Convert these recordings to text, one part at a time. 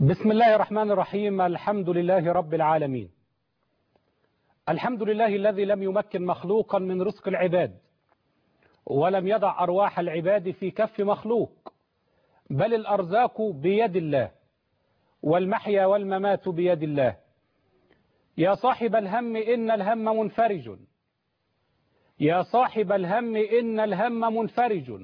بسم الله الرحمن الرحيم الحمد لله رب العالمين الحمد لله الذي لم يمكن مخلوقا من رزق العباد ولم يضع أرواح العباد في كف مخلوق بل الأرزاق بيد الله والمحيا والممات بيد الله يا صاحب الهم إن الهم منفرج يا صاحب الهم إن الهم منفرج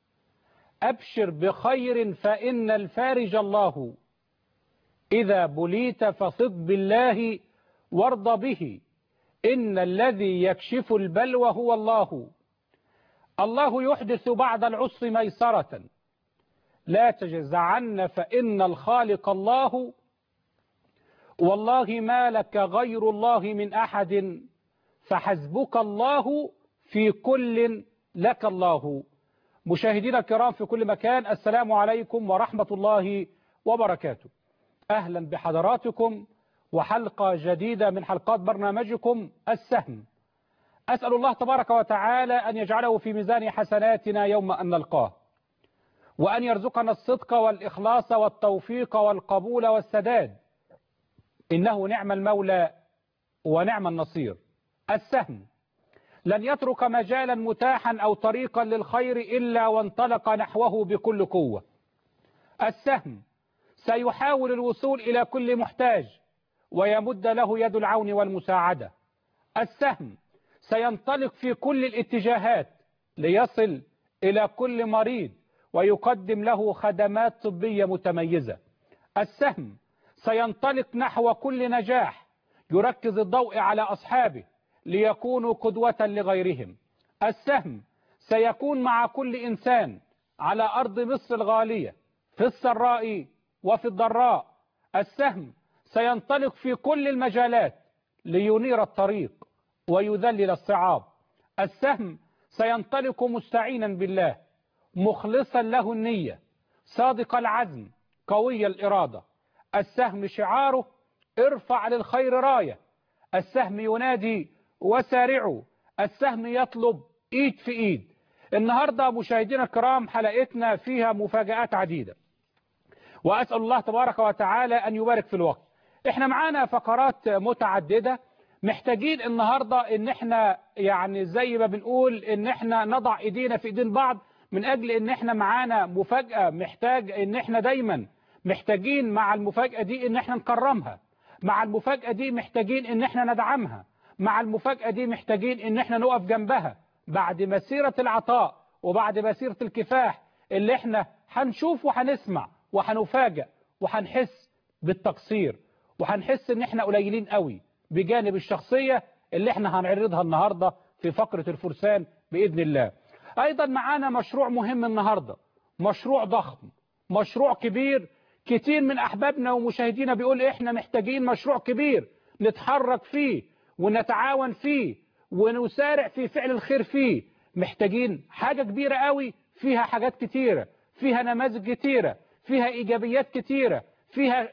أبشر بخير فإن الفارج الله إذا بليت فصد بالله وارض به إن الذي يكشف البلوى هو الله الله يحدث بعد العسر ميسرة لا تجزعن فإن الخالق الله والله ما لك غير الله من أحد فحسبك الله في كل لك الله مشاهدينا الكرام في كل مكان السلام عليكم ورحمة الله وبركاته أهلا بحضراتكم وحلقة جديدة من حلقات برنامجكم السهم أسأل الله تبارك وتعالى أن يجعله في ميزان حسناتنا يوم أن نلقاه وأن يرزقنا الصدق والإخلاص والتوفيق والقبول والسداد إنه نعم المولى ونعم النصير السهم لن يترك مجالا متاحا أو طريقا للخير إلا وانطلق نحوه بكل قوة السهم سيحاول الوصول إلى كل محتاج ويمد له يد العون والمساعدة السهم سينطلق في كل الاتجاهات ليصل إلى كل مريض ويقدم له خدمات طبية متميزة السهم سينطلق نحو كل نجاح يركز الضوء على أصحابه ليكونوا قدوة لغيرهم السهم سيكون مع كل إنسان على أرض مصر الغالية في السراء وفي الضراء السهم سينطلق في كل المجالات لينير الطريق ويذلل الصعاب السهم سينطلق مستعينا بالله مخلصا له النية صادق العزم قوي الإرادة السهم شعاره ارفع للخير راية السهم ينادي وسارعوا السهم يطلب ايد في ايد النهاردة مشاهدينا الكرام حلقتنا فيها مفاجآت عديدة وأسأل الله تبارك وتعالى أن يبارك في الوقت احنا معانا فقرات متعددة محتاجين النهاردة ان احنا يعني زي ما بنقول ان احنا نضع ايدينا في ايدين بعض من اجل ان احنا معانا مفاجأة محتاج ان احنا دايما محتاجين مع المفاجأة دي ان احنا نكرمها مع المفاجأة دي محتاجين ان احنا ندعمها مع المفاجأة دي محتاجين ان احنا نقف جنبها بعد مسيرة العطاء وبعد مسيرة الكفاح اللي احنا هنشوف وهنسمع وهنفاجأ وهنحس بالتقصير وهنحس ان احنا قليلين قوي بجانب الشخصية اللي احنا هنعرضها النهاردة في فقرة الفرسان بإذن الله ايضا معانا مشروع مهم النهاردة مشروع ضخم مشروع كبير كتير من احبابنا ومشاهدينا بيقول احنا محتاجين مشروع كبير نتحرك فيه ونتعاون فيه ونسارع في فعل الخير فيه محتاجين حاجة كبيرة قوي فيها حاجات كتيرة فيها نماذج كتيرة فيها ايجابيات كتيرة فيها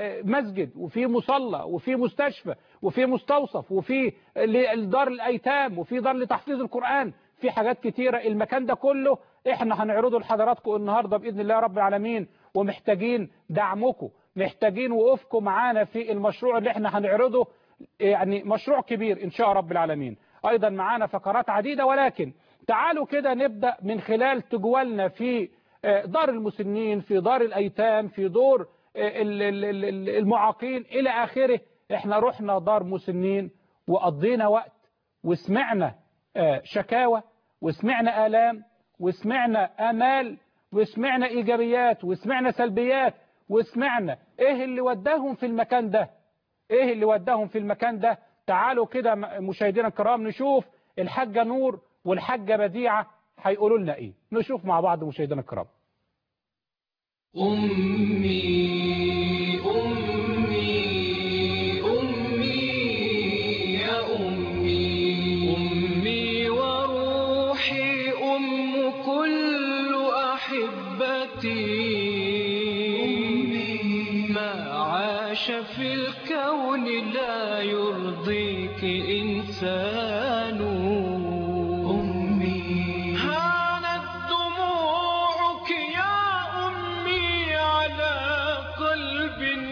مسجد وفي مصلى وفي مستشفى وفي مستوصف وفي دار الايتام وفي دار لتحفيظ القرآن في حاجات كتيرة المكان ده كله احنا هنعرضه لحضراتكم النهاردة بإذن الله رب العالمين ومحتاجين دعمكم محتاجين وقوفكم معانا في المشروع اللي احنا هنعرضه يعني مشروع كبير ان شاء رب العالمين ايضا معانا فقرات عديدة ولكن تعالوا كده نبدأ من خلال تجوالنا في دار المسنين في دار الايتام في دور المعاقين الى اخره احنا رحنا دار مسنين وقضينا وقت وسمعنا شكاوى وسمعنا آلام وسمعنا آمال وسمعنا إيجابيات وسمعنا سلبيات وسمعنا إيه اللي وداهم في المكان ده إيه اللي وداهم في المكان ده تعالوا كده مشاهدينا الكرام نشوف الحاجة نور والحاجة بديعة هيقولوا لنا إيه نشوف مع بعض مشاهدينا الكرام أمي أمي أمي يا أمي أمي وروحي أم كل أحبتي ما عاش في الكون لا يرضيك إنسان أمي هانت دموعك يا أمي على قلب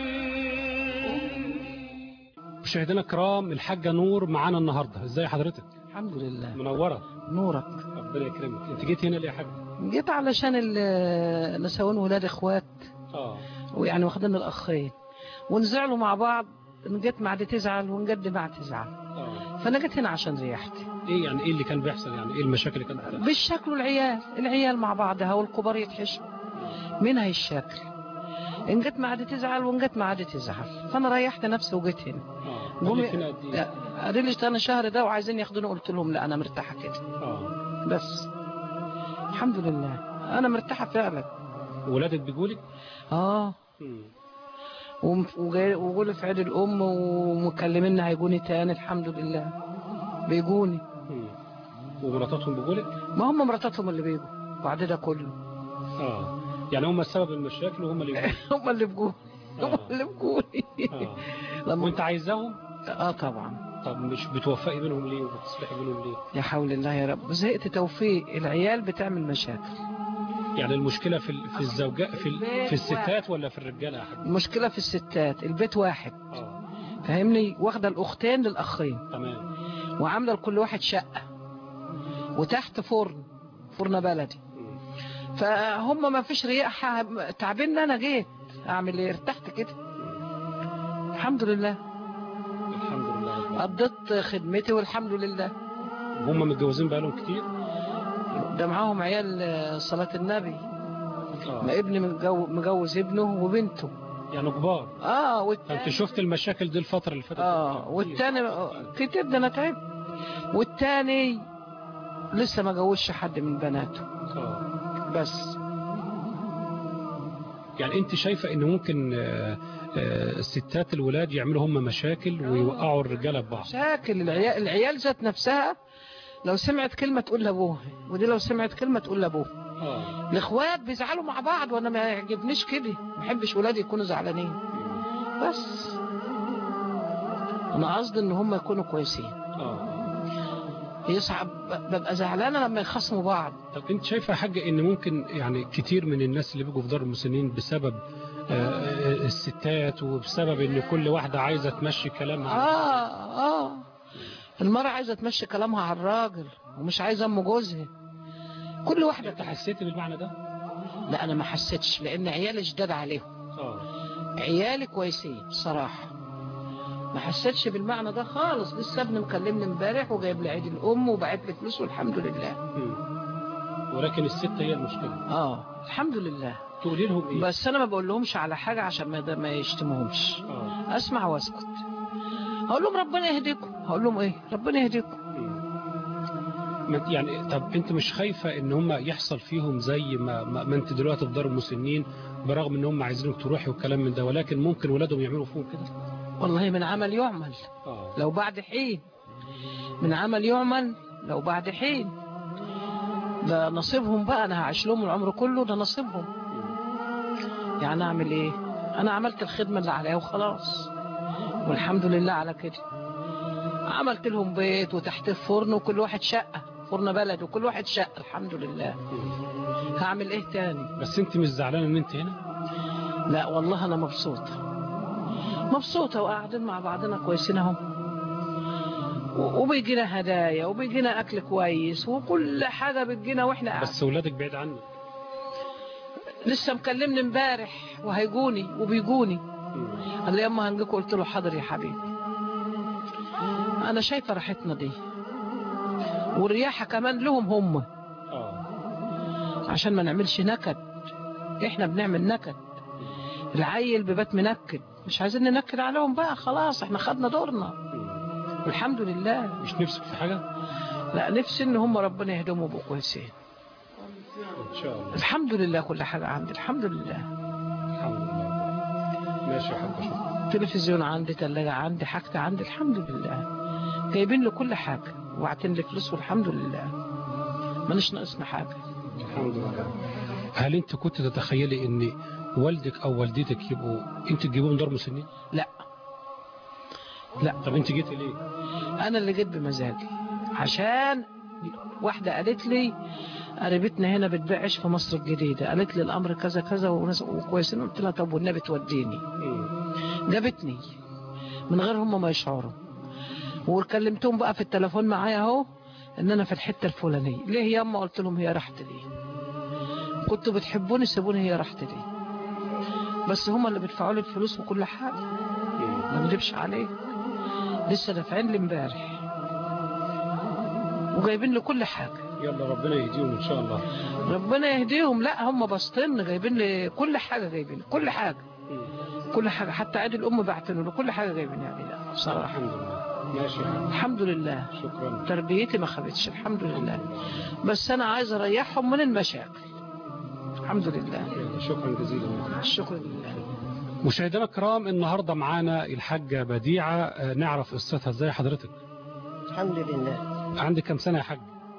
مشاهدينا الكرام الحاجة نور معانا النهاردة ازاي حضرتك الحمد لله منورة نورك ربنا يكرمك انت جيت هنا ليه يا حاج جيت علشان ال- نسوين ولاد اخوات اه ويعني واخدين الاخين ونزعلوا مع بعض ان جت مع دي تزعل وان جت دي مع تزعل اه فانا جيت هنا عشان ريحتي ايه يعني ايه اللي كان بيحصل يعني ايه المشاكل اللي كانت بتحصل بالشكل العيال العيال مع بعضها والكبار يتحشوا مين هيشكل ان جت مع دي تزعل وان جت مع دي تزعل فانا ريحت نفسي وجيت هنا اه جم- قال هنا قد ايه قالوا لي انا الشهر ده وعايزين ياخدوني قلت لهم لا انا مرتاحه كده اه بس الحمد لله انا مرتاحه فعلا ولادك بيقولك اه مم. وم- وجاي- وقولوا في عيد الام ومكلمين هيجوني تاني الحمد لله بيجوني مم. ومراتاتهم بيقولك ما هم مراتاتهم اللي بيجوا بعد ده كله اه يعني هم السبب المشاكل وهم اللي بيقولوا هم اللي بيجوني هم آه. اللي بيجوني اه لما وانت عايزاهم اه طبعا طب مش بتوفقي بينهم ليه وبتصلحي بينهم ليه يا حول الله يا رب زهقت توفيق العيال بتعمل مشاكل يعني المشكلة في ال- في الزوجات في ال- البيت في الستات ولا في الرجالة يا حاج المشكله في الستات البيت واحد اه فاهمني واخده الاختين للاخين تمام وعامله لكل واحد شقه وتحت فرن فرن بلدي مم. فهم ما فيش رياح تعبين انا جيت اعمل ايه ارتحت كده الحمد لله الحمد لله قضيت خدمتي والحمد لله هم متجوزين بقالهم كتير ده معاهم عيال آه، صلاة النبي اه ما ابني متجو- مجوز ابنه وبنته يعني كبار اه انت والتاني شفت المشاكل دي الفترة اللي فاتت اه والتاني آه، كتير ده انا تعبت والتاني لسه ما جوزش حد من بناته اه بس يعني انت شايفة ان ممكن آه، آه، الستات الولاد يعملوا هم مشاكل ويوقعوا الرجالة ببعض مشاكل العيال العيال ذات نفسها لو سمعت كلمة تقول لابوها ودي لو سمعت كلمة تقول لابوها اه الاخوات بيزعلوا مع بعض وانا ما يعجبنيش كده ما بحبش ولادي يكونوا زعلانين بس انا قصدي ان هم يكونوا كويسين اه يصعب ببقى زعلانه لما يخصموا بعض طب انت شايفة يا حاجة ان ممكن يعني كتير من الناس اللي بيجوا في دار المسنين بسبب آه، الستات وبسبب ان كل واحدة عايزة تمشي كلامها اه اه المرأة عايزة تمشي كلامها على الراجل ومش عايزة ام جوزها كل واحدة انت حسيتي بالمعنى ده؟ لا انا ما حسيتش لان عيالي جداد عليهم اه عيالي كويسين صراحة ما حسيتش بالمعنى ده خالص لسه ابني مكلمني امبارح وجايب لي عيد الام وبعت لي فلوس والحمد لله مم. ولكن الست هي المشكلة اه الحمد لله تقولي لهم ايه؟ بس انا ما بقول لهمش على حاجة عشان ما ما يشتموهمش اه اسمع واسكت هقول لهم ربنا يهديكم هقول لهم ايه ربنا يهديكم ما انت- يعني طب انت مش خايفة ان هم يحصل فيهم زي ما, ما, ما انت دلوقتي في دار المسنين برغم ان هم عايزينك تروحي وكلام من ده ولكن ممكن ولادهم يعملوا فيهم كده والله من عمل يعمل اه لو بعد حين من عمل يعمل لو بعد حين ده نصيبهم بقى انا هعيش لهم العمر كله ده نصيبهم يعني اعمل ايه انا عملت الخدمة اللي عليا وخلاص والحمد لله على كده عملت لهم بيت وتحت فرن وكل واحد شقة فرن بلد وكل واحد شقة الحمد لله هعمل ايه تاني بس انت مش زعلانة ان انت هنا لا والله انا مبسوطة مبسوطة وقاعدين مع بعضنا كويسين اهو و- وبيجينا هدايا وبيجينا اكل كويس وكل حاجة بتجينا واحنا قاعدين بس ولادك بعيد عنك لسه مكلمني امبارح وهيجوني وبيجوني قال لي ياما هنجيك قلت له حاضر يا حبيبي انا شايفه راحتنا دي والرياحه كمان لهم هم اه عشان ما نعملش نكد احنا بنعمل نكد العيل ببات منكد مش عايزين ننكد عليهم بقى خلاص احنا خدنا دورنا والحمد لله مش نفسك في حاجة لا نفسي ان هم ربنا يهديهم ويبقوا كويسين ان شاء الله الحمد لله كل حاجه عندي الحمد لله الحمد لله ماشي يا حاج شكرا تلفزيون عندي تلاجة عندي حاجتي عندي الحمد لله جايبين له كل حاجة وبعتين لي فلوس والحمد لله مانيش ناقصنا حاجة الحمد لله هل انت كنت تتخيلي ان والدك او والدتك يبقوا انت تجيبوهم دار مسنين لا لا طب انت جيتي ليه انا اللي جيت بمزاجي عشان واحدة قالت لي قريبتنا هنا بتبيع عيش في مصر الجديدة قالت لي الامر كذا كذا وناس وكويسين قلت لها طب والنبي توديني مم. جابتني من غير هم ما يشعروا وكلمتهم بقى في التليفون معايا اهو ان انا في الحته الفلانيه ليه يا اما قلت لهم هي راحت ليه كنتوا بتحبوني سيبوني هي راحت ليه بس هم اللي بيدفعوا لي الفلوس وكل حاجه ما نكذبش عليه لسه دافعين لي امبارح وجايبين لي كل حاجه يلا ربنا يهديهم ان شاء الله ربنا يهديهم لا هم بسطين جايبين لي كل حاجه جايبين كل حاجه كل حاجه حتى عيد الام بعتله له كل حاجه جايبين يعني لا بصراحه الحمد لله ماشي يا حاج. الحمد لله شكرا تربيتي ما خابتش الحمد لله بس انا عايز اريحهم من المشاكل الحمد لله يلا، شكرا جزيلا الشكر لله مشاهدينا الكرام النهارده معانا الحاجه بديعه آه، نعرف قصتها ازاي حضرتك الحمد لله عندك كام سنه يا حاج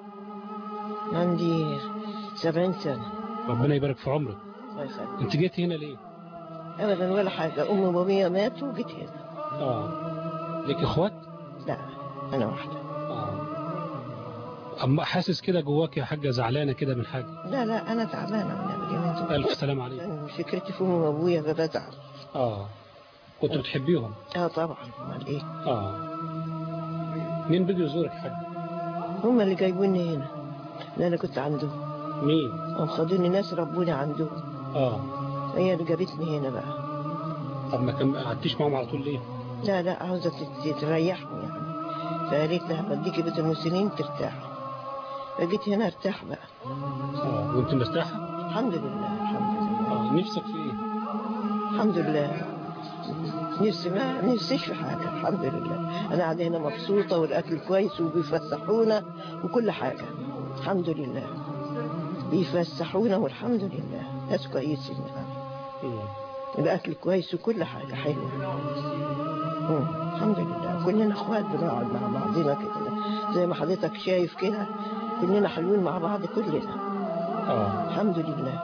عندي سبعين سنة ربنا يبارك في عمرك الله يخليك انت جيت هنا ليه أبدا ولا حاجة أمي وأبويا ماتوا وجيت هنا اه ليك اخوات لا أنا واحدة اه اما حاسس كده جواك يا حاجه زعلانه كده من حاجه لا لا أنا تعبانة من اليومين دول الف سلام عليك لأن فكرتي في أمي وأبويا بزعل اه كنت بتحبيهم اه طبعا امال ايه اه مين بيجي يزورك يا حاج هم اللي جايبوني هنا اللي انا كنت عندهم مين هم خدوني ناس ربوني عندهم اه هي اللي جابتني هنا بقى طب ما كان ما قعدتيش معاهم على طول ليه لا لا عاوزة تت- تريحني يعني فقالت لها بديكي بيت المسنين ترتاح فجيت هنا ارتاح بقى اه وانت مرتاحه الحمد لله الحمد لله اه نفسك في ايه الحمد لله نفسي ما نفسيش في حاجة الحمد لله أنا قاعدة هنا مبسوطة والأكل كويس وبيفسحونا وكل حاجة الحمد لله بيفسحونا والحمد لله ناس كويسين يعني مم. الأكل كويس وكل حاجة حلوة مم. الحمد لله كلنا اخوات بنقعد مع بعضنا كده زي ما حضرتك شايف كده كلنا حلوين مع بعض كلنا اه الحمد لله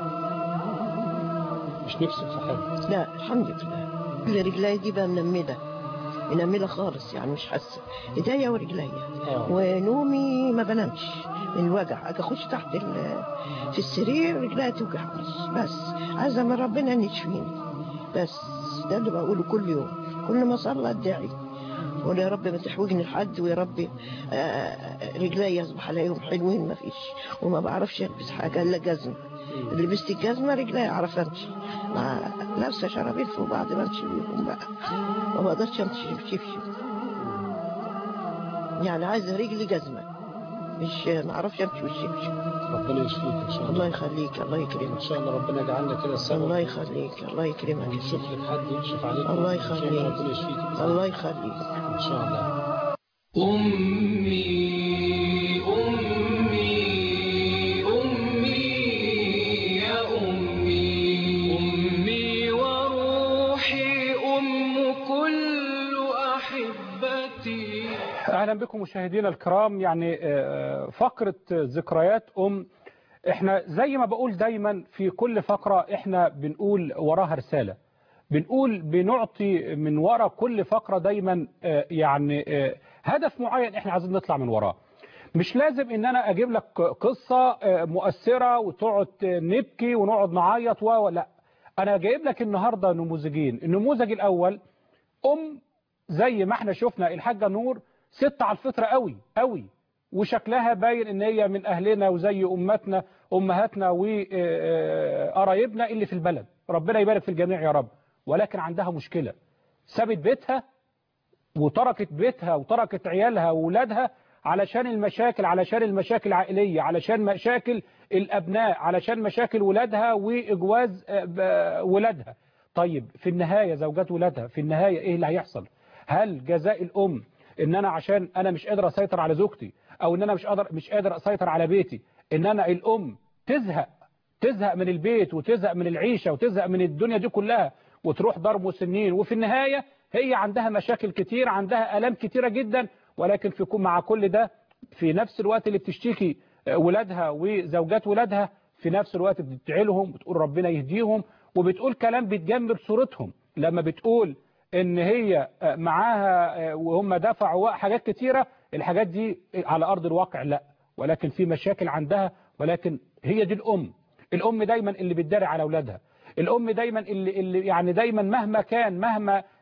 مش نفسك في حاجه لا الحمد لله اللي رجلي دي بقى منملة منملة خالص يعني مش حاسة ايديا ورجليا اه ونومي ما بنامش من الوجع اجي اخش تحت ال- في السرير رجلي توجعني بس عايزة من ربنا ان يشفيني بس ده اللي بقوله كل يوم كل ما صلى ادعي ولا يا رب ما تحوجني لحد ويا رب آه، رجلي يصبح عليهم حلوين ما فيش وما بعرفش البس حاجه الا جزمه مم. لبست الجزمه رجلي اعرف امشي مع لابسه شرابين فوق بعض بمشي بيهم بقى ما بقدرش امشي بشبشب يعني عايزه رجلي جزمه مش ما اعرفش امشي بالشبشب ربنا يشفيك ان شاء الله الله يخليك الله ان يكرمك شاء الله ربنا يجعلنا كده سبب الله يخليك الله يكرمك ونشوف لك حد يكشف عليك الله إن شاء يخليك. ربنا يشفيك بإذن الله يخليك ان شاء الله أمي أمي أمي يا أمي أمي وروحي أم كل أحبتي اهلا بكم مشاهدينا الكرام يعني آه، فقره ذكريات ام احنا زي ما بقول دايما في كل فقره احنا بنقول وراها رساله بنقول بنعطي من ورا كل فقره دايما آه، يعني آه، هدف معين احنا عايزين نطلع من وراه مش لازم ان انا اجيب لك قصه آه، مؤثره وتقعد نبكي ونقعد نعيط و لا انا جايب لك النهارده نموذجين النموذج الاول ام زي ما احنا شفنا الحاجه نور ست على الفطره قوي قوي وشكلها باين ان هي من اهلنا وزي امتنا امهاتنا وقرايبنا اللي في البلد ربنا يبارك في الجميع يا رب ولكن عندها مشكله سابت بيتها وتركت بيتها وتركت عيالها واولادها علشان المشاكل علشان المشاكل العائليه علشان مشاكل الابناء علشان مشاكل ولادها واجواز آه، ب- ولادها طيب في النهايه زوجات ولادها في النهايه ايه اللي هيحصل هل جزاء الام ان انا عشان انا مش قادر اسيطر على زوجتي او ان انا مش قادر مش قادر اسيطر على بيتي ان انا الام تزهق تزهق من البيت وتزهق من العيشه وتزهق من الدنيا دي كلها وتروح دار مسنين وفي النهايه هي عندها مشاكل كتير عندها الام كتيره جدا ولكن في مع كل ده في نفس الوقت اللي بتشتكي ولادها وزوجات ولادها في نفس الوقت بتدعي لهم بتقول ربنا يهديهم وبتقول كلام بتجمل صورتهم لما بتقول ان هي معاها وهم دفعوا حاجات كتيرة الحاجات دي على ارض الواقع لا ولكن في مشاكل عندها ولكن هي دي الام الام دايما اللي بتداري على اولادها الام دايما اللي, اللي يعني دايما مهما كان مهما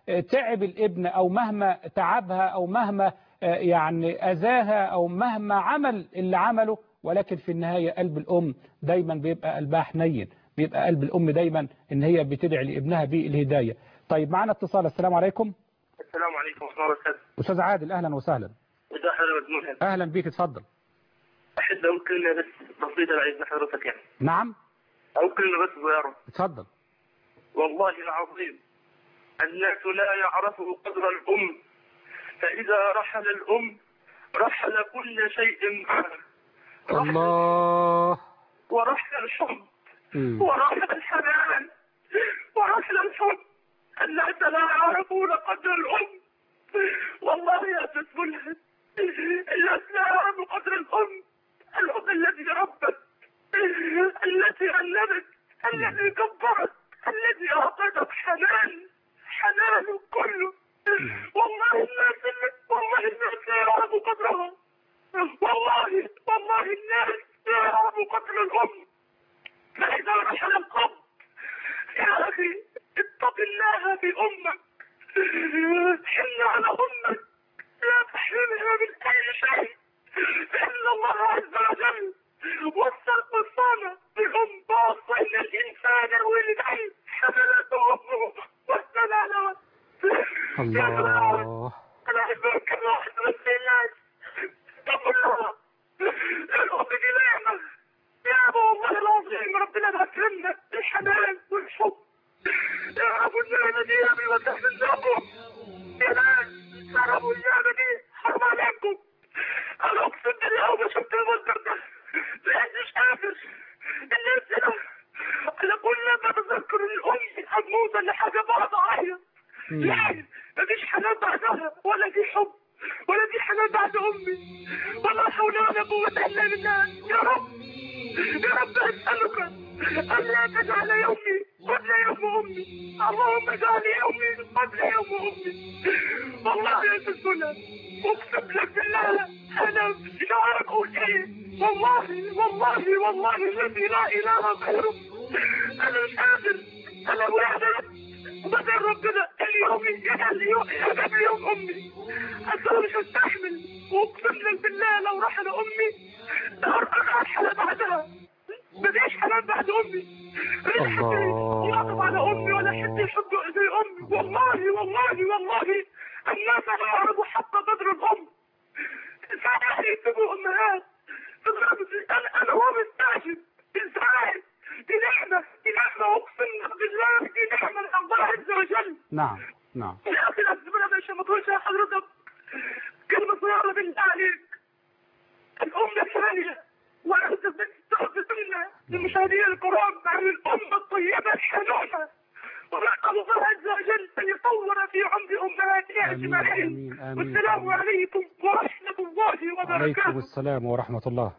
آه، تعب الابن او مهما تعبها او مهما آه، يعني اذاها او مهما عمل اللي عمله ولكن في النهايه قلب الام دايما بيبقى قلبها حنين بيبقى قلب الام دايما ان هي بتدعي لابنها بالهدايه طيب معنا اتصال السلام عليكم السلام عليكم ورحمة الله وبركاته. استاذ عادل اهلا وسهلا إذا حضرتك ملهم اهلا بيك اتفضل أحب أقول كلمة بس بسيطة لعيد حضرتك يعني. نعم أو كلمة بس صغيرة. اتفضل والله العظيم الناس لا يعرفوا قدر الأم فإذا رحل الأم رحل كل شيء معها. رحل الله ورحل الحب مم. ورحل الحنان ورحل الحب الناس لا يعرفون قدر الأم والله يا أستاذ ملهم الناس لا يعرفوا قدر الأم الأم التي ربت التي علمت التي كبرت التي أعطتك حنان حنان كله والله الناس والله الناس لا يعرفوا قدرها والله والله الناس لا يعرفوا قدر الأم فإذا رحل القبر يا أخي اتق الله في أمك حن على أمك لا تحرمها من أي شيء فإن الله عز وجل وصى وصانا بالأم ووصى إن الإنسان ولد عين حملته أمه والسلالة الله أنا أحبك الله بس الناس اتقوا الله الأم دي نعمة نعمة والله العظيم ربنا أكرمنا بالحنان والحب يا أبو النعمة دي يا أبي وتحمل لكم يا ناس شربوا النعمة دي حرام عليكم أنا أقسم بالله أول ما شفت المنظر ده لقيتنيش قافش الناس هنا أنا كل ما بتذكر الأم هتموت ولا حاجة بقعد أعيط ليه؟ مفيش حنان بعدها ولا في حب ولا في حنان بعد أمي ولا حول ولا قوة إلا بالله يا رب يا رب أسألك ألا تجعل يومي قبل يوم أمي اللهم اجعل يومي قبل يوم أمي والله يا سلسلة أقسم لك بالله أنا مش عارف أقول إيه والله والله والله الذي لا إله غيره أنا مش قادر أنا واحدة وبدل ربنا اليوم يجعل يوم يجعل يوم أمي أنا مش هستحمل وأقسم لك بالله لو رحل أمي لأرقع الحالة بعدها مفيش حنان بعد امي الله. يعطف على امي ولا حد يحب زي امي والله والله والله الناس لا يعرفوا حق قدر الام ازاي يكتبوا امهات انا انا هو مستعجب ازاي دي نعمه دي نعمه اقسم بالله دي نعمه من الله عز وجل نعم نعم يا اخي لازم انا مش مطروش يا حضرتك كلمه صغيره بالله عليك الام الثانيه وانا تستخدمنا لمشاهدين القران عن الام الطيبه الحنونه ونسال الله عز وجل ان يطور في عمر امهاتنا آمين، اجمعين آمين، آمين، والسلام آمين. عليكم ورحمه الله عليكم وبركاته السلام ورحمة الله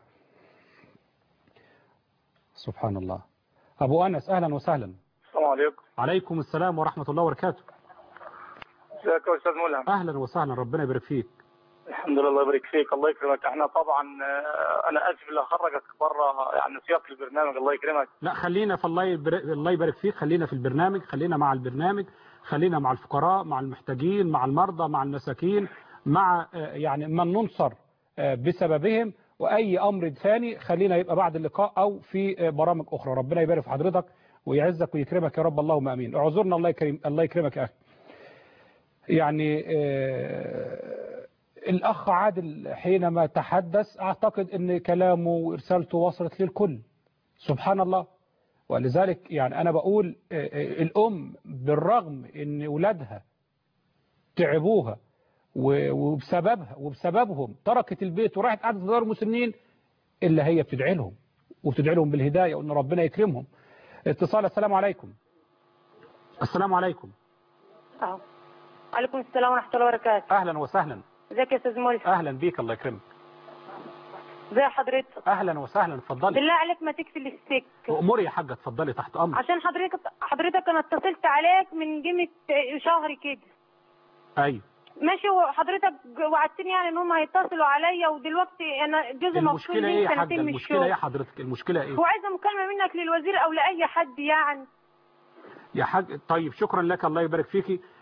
سبحان الله أبو أنس أهلا وسهلا السلام عليكم عليكم السلام ورحمة الله وبركاته ازيك يا استاذ ملهم أهلا وسهلا ربنا يبارك فيك الحمد لله الله يبارك فيك الله يكرمك احنا طبعا آه، انا اسف اللي خرجك بره يعني سياق البرنامج الله يكرمك لا خلينا في الله يبارك, الله يبارك فيك خلينا في البرنامج خلينا مع البرنامج خلينا مع الفقراء مع المحتاجين مع المرضى مع المساكين مع آه، يعني من ننصر آه، بسببهم وأي أمر ثاني خلينا يبقى بعد اللقاء أو في آه، برامج أخرى ربنا يبارك في حضرتك ويعزك ويكرمك يا رب اللهم أمين اعذرنا الله يكرم الله يكرمك يا أخي يعني آه، الأخ عادل حينما تحدث أعتقد أن كلامه ورسالته وصلت للكل سبحان الله ولذلك يعني أنا بقول آه، آه، الأم بالرغم أن أولادها تعبوها و- وبسببها وبسببهم تركت البيت وراحت قعدت في دار المسنين إلا هي بتدعي لهم وبتدعي لهم بالهداية وأن ربنا يكرمهم اتصال السلام عليكم السلام عليكم أهو. عليكم السلام ورحمة الله وبركاته أهلا وسهلا ازيك يا استاذ مولى أهلا بيك الله يكرمك ازي حضرتك أهلا وسهلا اتفضلي بالله عليك ما تقفل السك أموري يا حاجة اتفضلي تحت أمرك عشان حضرتك حضرتك انا اتصلت عليك من قيمة شهر كده أيوه ماشي وحضرتك وعدتني يعني ان هم هيتصلوا عليا ودلوقتي انا جوزي مفصول المشكلة إيه لي يا حاجة سنتين من المشكلة إيه يا الشغل حضرتك المشكلة إيه وعايزه مكالمه منك للوزير او لاي حد يعني يا حاج طيب شكرا لك الله يبارك فيكي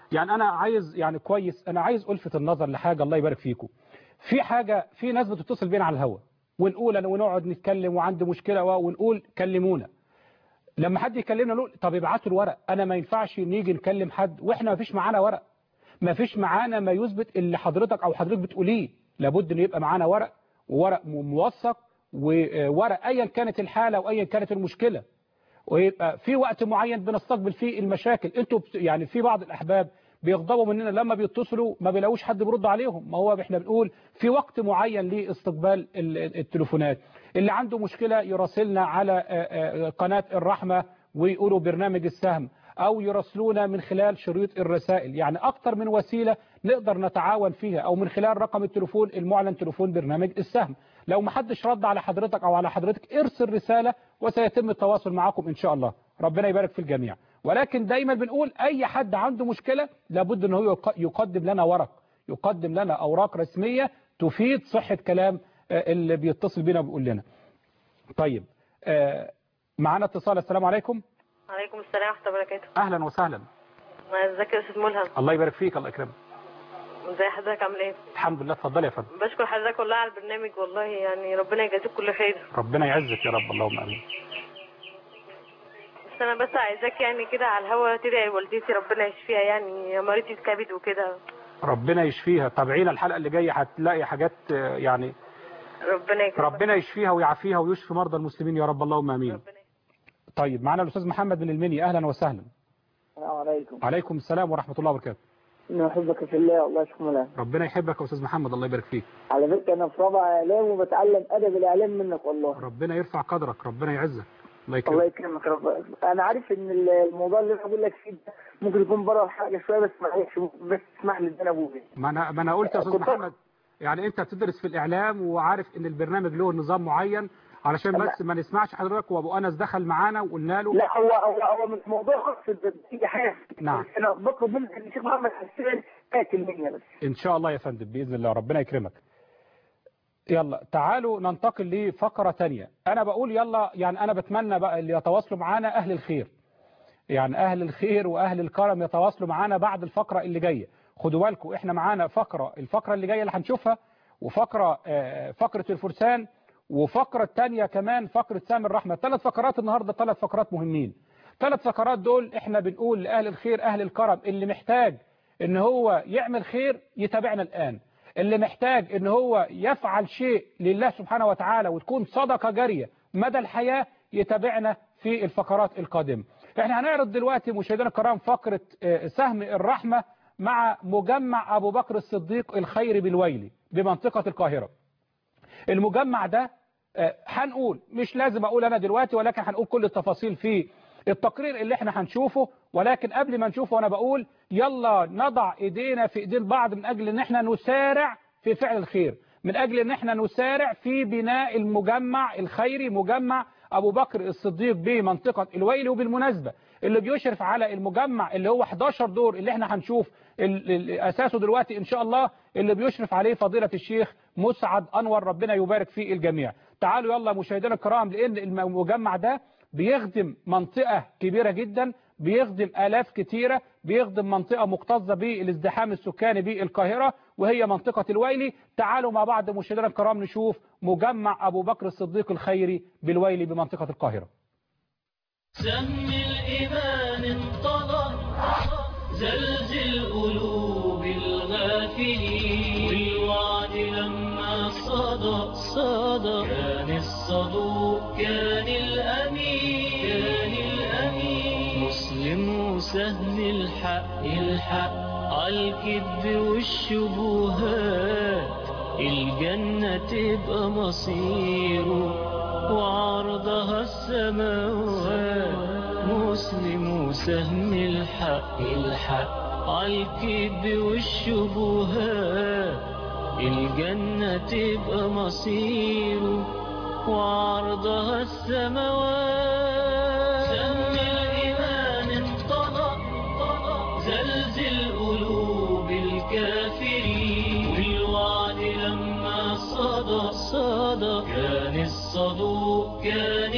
يعني انا عايز يعني كويس انا عايز الفت النظر لحاجه الله يبارك فيكم في حاجه في ناس بتتصل بينا على الهوا ونقول انا ونقعد نتكلم وعندي مشكله ونقول كلمونا لما حد يكلمنا نقول طب ابعتوا الورق انا ما ينفعش نيجي نكلم حد واحنا ما فيش معانا ورق ما فيش معانا ما يثبت اللي حضرتك او حضرتك بتقوليه لابد ان يبقى معانا ورق وورق موثق وورق ايا كانت الحاله وايا كانت المشكله ويبقى في وقت معين بنستقبل فيه المشاكل انتوا بت- يعني في بعض الاحباب بيغضبوا مننا لما بيتصلوا ما بيلاقوش حد بيرد عليهم ما هو احنا بنقول في وقت معين لاستقبال ال- التليفونات اللي عنده مشكلة يراسلنا على آه، آه، قناة الرحمة ويقولوا برنامج السهم او يراسلونا من خلال شريط الرسائل يعني اكتر من وسيلة نقدر نتعاون فيها او من خلال رقم التليفون المعلن تليفون برنامج السهم لو ما حدش رد على حضرتك او على حضرتك ارسل رسالة وسيتم التواصل معكم ان شاء الله ربنا يبارك في الجميع ولكن دايما بنقول اي حد عنده مشكلة لابد ان هو يق- يقدم لنا ورق يقدم لنا اوراق رسمية تفيد صحة كلام آه، اللي بيتصل بينا وبيقول لنا طيب آه، معانا اتصال السلام عليكم عليكم السلام ورحمة الله وبركاته اهلا وسهلا ازيك يا استاذ ملهم الله يبارك فيك الله يكرمك ازي حضرتك عامل ايه الحمد لله اتفضل يا فندم بشكر حضرتك والله على البرنامج والله يعني ربنا يجازيك كل خير ربنا يعزك يا رب اللهم امين بس انا بس عايزاك يعني كده على الهوا تدعي والدتي ربنا يشفيها يعني مريضة كبد وكده ربنا يشفيها تابعينا الحلقه اللي جايه هتلاقي حاجات آه، يعني ربنا يكرمك ربنا يشفيها ويعافيها ويشفي مرضى المسلمين يا رب اللهم امين ربنا يكرمك. طيب معنا الاستاذ محمد من المني اهلا وسهلا السلام عليكم عليكم السلام ورحمه الله وبركاته إني أحبك في الله الله يشكرك ربنا يحبك يا استاذ محمد الله يبارك فيك على فكرة أنا في رابعة إعلام وبتعلم أدب الإعلام منك والله ربنا يرفع قدرك ربنا يعزك الله الله يكرمك يكرمك رب أنا عارف إن الموضوع اللي أنا بقول لك فيه ده ممكن يكون بره حاجة شوية بس معلش بس اسمح لي إن أنا أقول ما انا ما انا قلت يا استاذ كنت- محمد يعني انت بتدرس في الاعلام وعارف ان البرنامج له نظام معين علشان بس ما نسمعش حضرتك وابو انس دخل معانا وقلنا له لا هو هو هو مش موضوع خاص في حاجة نعم. بس أنا بطلب منك إن الشيخ محمد حسين قاتل مني بس ان شاء الله يا فندم باذن الله ربنا يكرمك يلا تعالوا ننتقل لفقرة تانية انا بقول يلا يعني انا بتمنى بقى اللي يتواصلوا معانا اهل الخير يعني اهل الخير واهل الكرم يتواصلوا معانا بعد الفقرة اللي جاية خدوا بالكم احنا معانا فقرة الفقرة اللي جاية اللي هنشوفها وفقرة آه، فقرة الفرسان وفقرة تانية كمان فقرة سام الرحمة ثلاث فقرات النهاردة ثلاث فقرات مهمين ثلاث فقرات دول احنا بنقول لأهل الخير أهل الكرم اللي محتاج ان هو يعمل خير يتابعنا الآن اللي محتاج ان هو يفعل شيء لله سبحانه وتعالى وتكون صدقة جارية مدى الحياة يتابعنا في الفقرات القادمة احنا هنعرض دلوقتي مشاهدينا الكرام فقرة آه، سهم الرحمة مع مجمع أبو بكر الصديق الخير بالويلي بمنطقة القاهرة المجمع ده آه، هنقول مش لازم اقول انا دلوقتي ولكن هنقول كل التفاصيل في التقرير اللي احنا هنشوفه ولكن قبل ما نشوفه وانا بقول يلا نضع ايدينا في ايدين بعض من اجل ان احنا نسارع في فعل الخير من اجل ان احنا نسارع في بناء المجمع الخيري مجمع ابو بكر الصديق بمنطقة الويل وبالمناسبة اللي بيشرف على المجمع اللي هو 11 دور اللي احنا هنشوف ال- ال- اساسه دلوقتي ان شاء الله اللي بيشرف عليه فضيلة الشيخ مسعد انور ربنا يبارك فيه الجميع تعالوا يلا مشاهدينا الكرام لان المجمع ده بيخدم منطقة كبيرة جدا بيخدم آلاف كتيرة بيخدم منطقة مكتظة بالازدحام السكاني بالقاهرة وهي منطقة الويلي تعالوا مع بعض مشاهدينا الكرام نشوف مجمع أبو بكر الصديق الخيري بالويلي بمنطقة القاهرة سم الإيمان انطلق زلزل قلوب الغافلين والوعد لما صدى صدى كان الصدوق كان الأمين كان الأمين مسلم وسهم الحق الحق عالكذب والشبهات الجنة تبقى مصيره وعرضها السماوات مسلم وسهم الحق الحق عالكذب والشبهات الجنة تبقى مصيره وعرضها السماوات سم الإيمان انطلق زلزل قلوب الكافرين والوعد لما صدى صدى كان الصدوق كان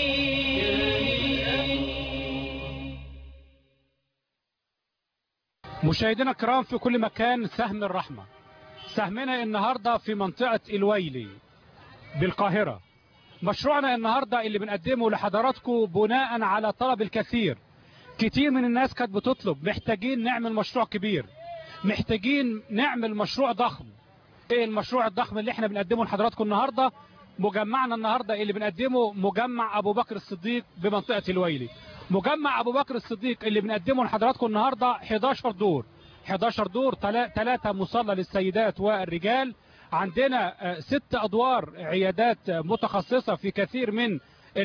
الأمين مشاهدينا الكرام في كل مكان سهم الرحمة سهمنا النهاردة في منطقة الويلي بالقاهرة مشروعنا النهاردة اللي بنقدمه لحضراتكم بناء على طلب الكثير كتير من الناس كانت بتطلب محتاجين نعمل مشروع كبير محتاجين نعمل مشروع ضخم ايه المشروع الضخم اللي احنا بنقدمه لحضراتكم النهاردة مجمعنا النهاردة اللي بنقدمه مجمع ابو بكر الصديق بمنطقة الويلي مجمع ابو بكر الصديق اللي بنقدمه لحضراتكم النهاردة 11 دور 11 دور ثلاثة مصلى للسيدات والرجال عندنا ست ادوار عيادات متخصصة في كثير من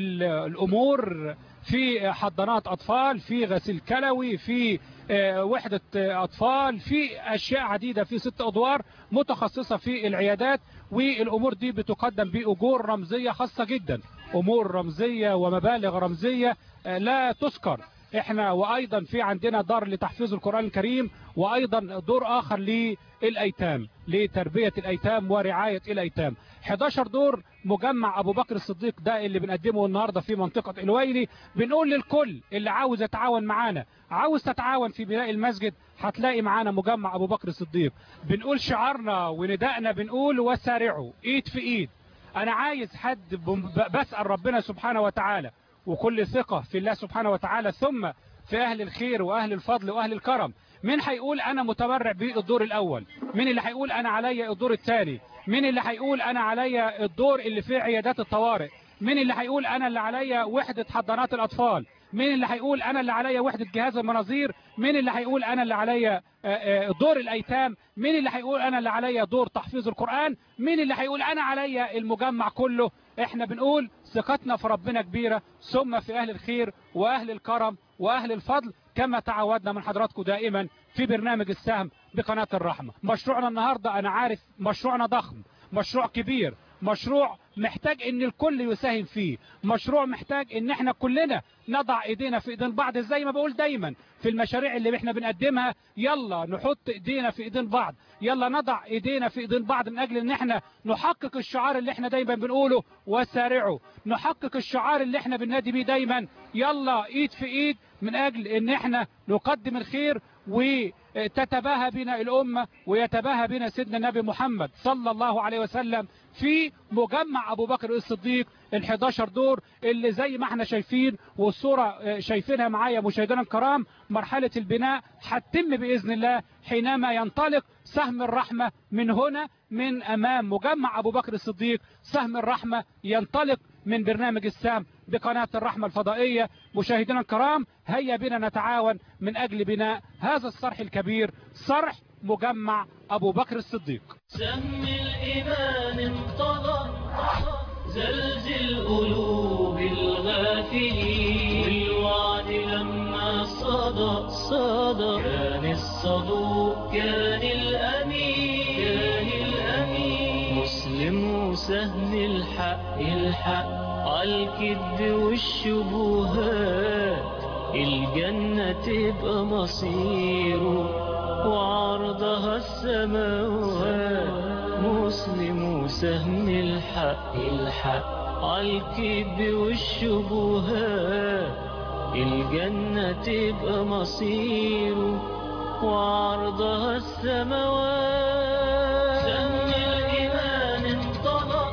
الامور في حضانات اطفال في غسيل كلوي في وحدة اطفال في اشياء عديدة في ست ادوار متخصصة في العيادات والامور دي بتقدم باجور رمزية خاصة جدا امور رمزية ومبالغ رمزية لا تذكر احنا وايضا في عندنا دار لتحفيظ القرآن الكريم وايضا دور اخر للايتام لتربية الايتام ورعاية الايتام 11 دور مجمع ابو بكر الصديق ده اللي بنقدمه النهاردة في منطقة الويلي بنقول للكل اللي عاوز يتعاون معانا عاوز تتعاون في بناء المسجد هتلاقي معانا مجمع ابو بكر الصديق بنقول شعارنا وندائنا بنقول وسارعوا ايد في ايد انا عايز حد بسأل ربنا سبحانه وتعالى وكل ثقة في الله سبحانه وتعالى ثم في أهل الخير وأهل الفضل وأهل الكرم مين هيقول أنا متبرع بالدور الأول مين اللي هيقول أنا عليا الدور الثاني مين اللي هيقول أنا عليا الدور اللي فيه عيادات الطوارئ مين اللي هيقول أنا اللي عليا وحدة حضانات الأطفال مين اللي هيقول أنا اللي عليا وحدة جهاز المناظير مين اللي هيقول أنا اللي عليا دور الأيتام مين اللي هيقول أنا اللي عليا دور تحفيظ القرآن مين اللي هيقول أنا عليا المجمع كله احنا بنقول ثقتنا في ربنا كبيرة ثم في أهل الخير وأهل الكرم وأهل الفضل كما تعودنا من حضراتكم دائما في برنامج السهم بقناة الرحمة مشروعنا النهاردة أنا عارف مشروعنا ضخم مشروع كبير مشروع محتاج ان الكل يساهم فيه مشروع محتاج ان احنا كلنا نضع ايدينا في ايدين بعض زي ما بقول دايما في المشاريع اللي احنا بنقدمها يلا نحط ايدينا في ايدين بعض يلا نضع ايدينا في ايدين بعض من اجل ان احنا نحقق الشعار اللي احنا دايما بنقوله وسارعوا نحقق الشعار اللي احنا بننادي بيه دايما يلا ايد في ايد من اجل ان احنا نقدم الخير وتتباهى بنا الامة ويتباهى بنا سيدنا النبي محمد صلى الله عليه وسلم في مجمع ابو بكر الصديق ال11 دور اللي زي ما احنا شايفين والصورة شايفينها معايا مشاهدينا الكرام مرحلة البناء هتتم بإذن الله حينما ينطلق سهم الرحمة من هنا من أمام مجمع أبو بكر الصديق سهم الرحمة ينطلق من برنامج السام بقناة الرحمة الفضائية مشاهدينا الكرام هيا بنا نتعاون من أجل بناء هذا الصرح الكبير صرح مجمع أبو بكر الصديق سم الإيمان انطلق زلزل قلوب الغافلين بالوعد لما صدى صدى كان الصدوق كان الأمين كان الأمين مسلم وسهم الحق الحق عالكذب والشبهات الجنة تبقى مصيره وعرضها السماوات مسلم وسهم الحق الحق عالكذب والشبهات الجنة تبقى مصيره وعرضها السماوات سهم الإيمان انطلق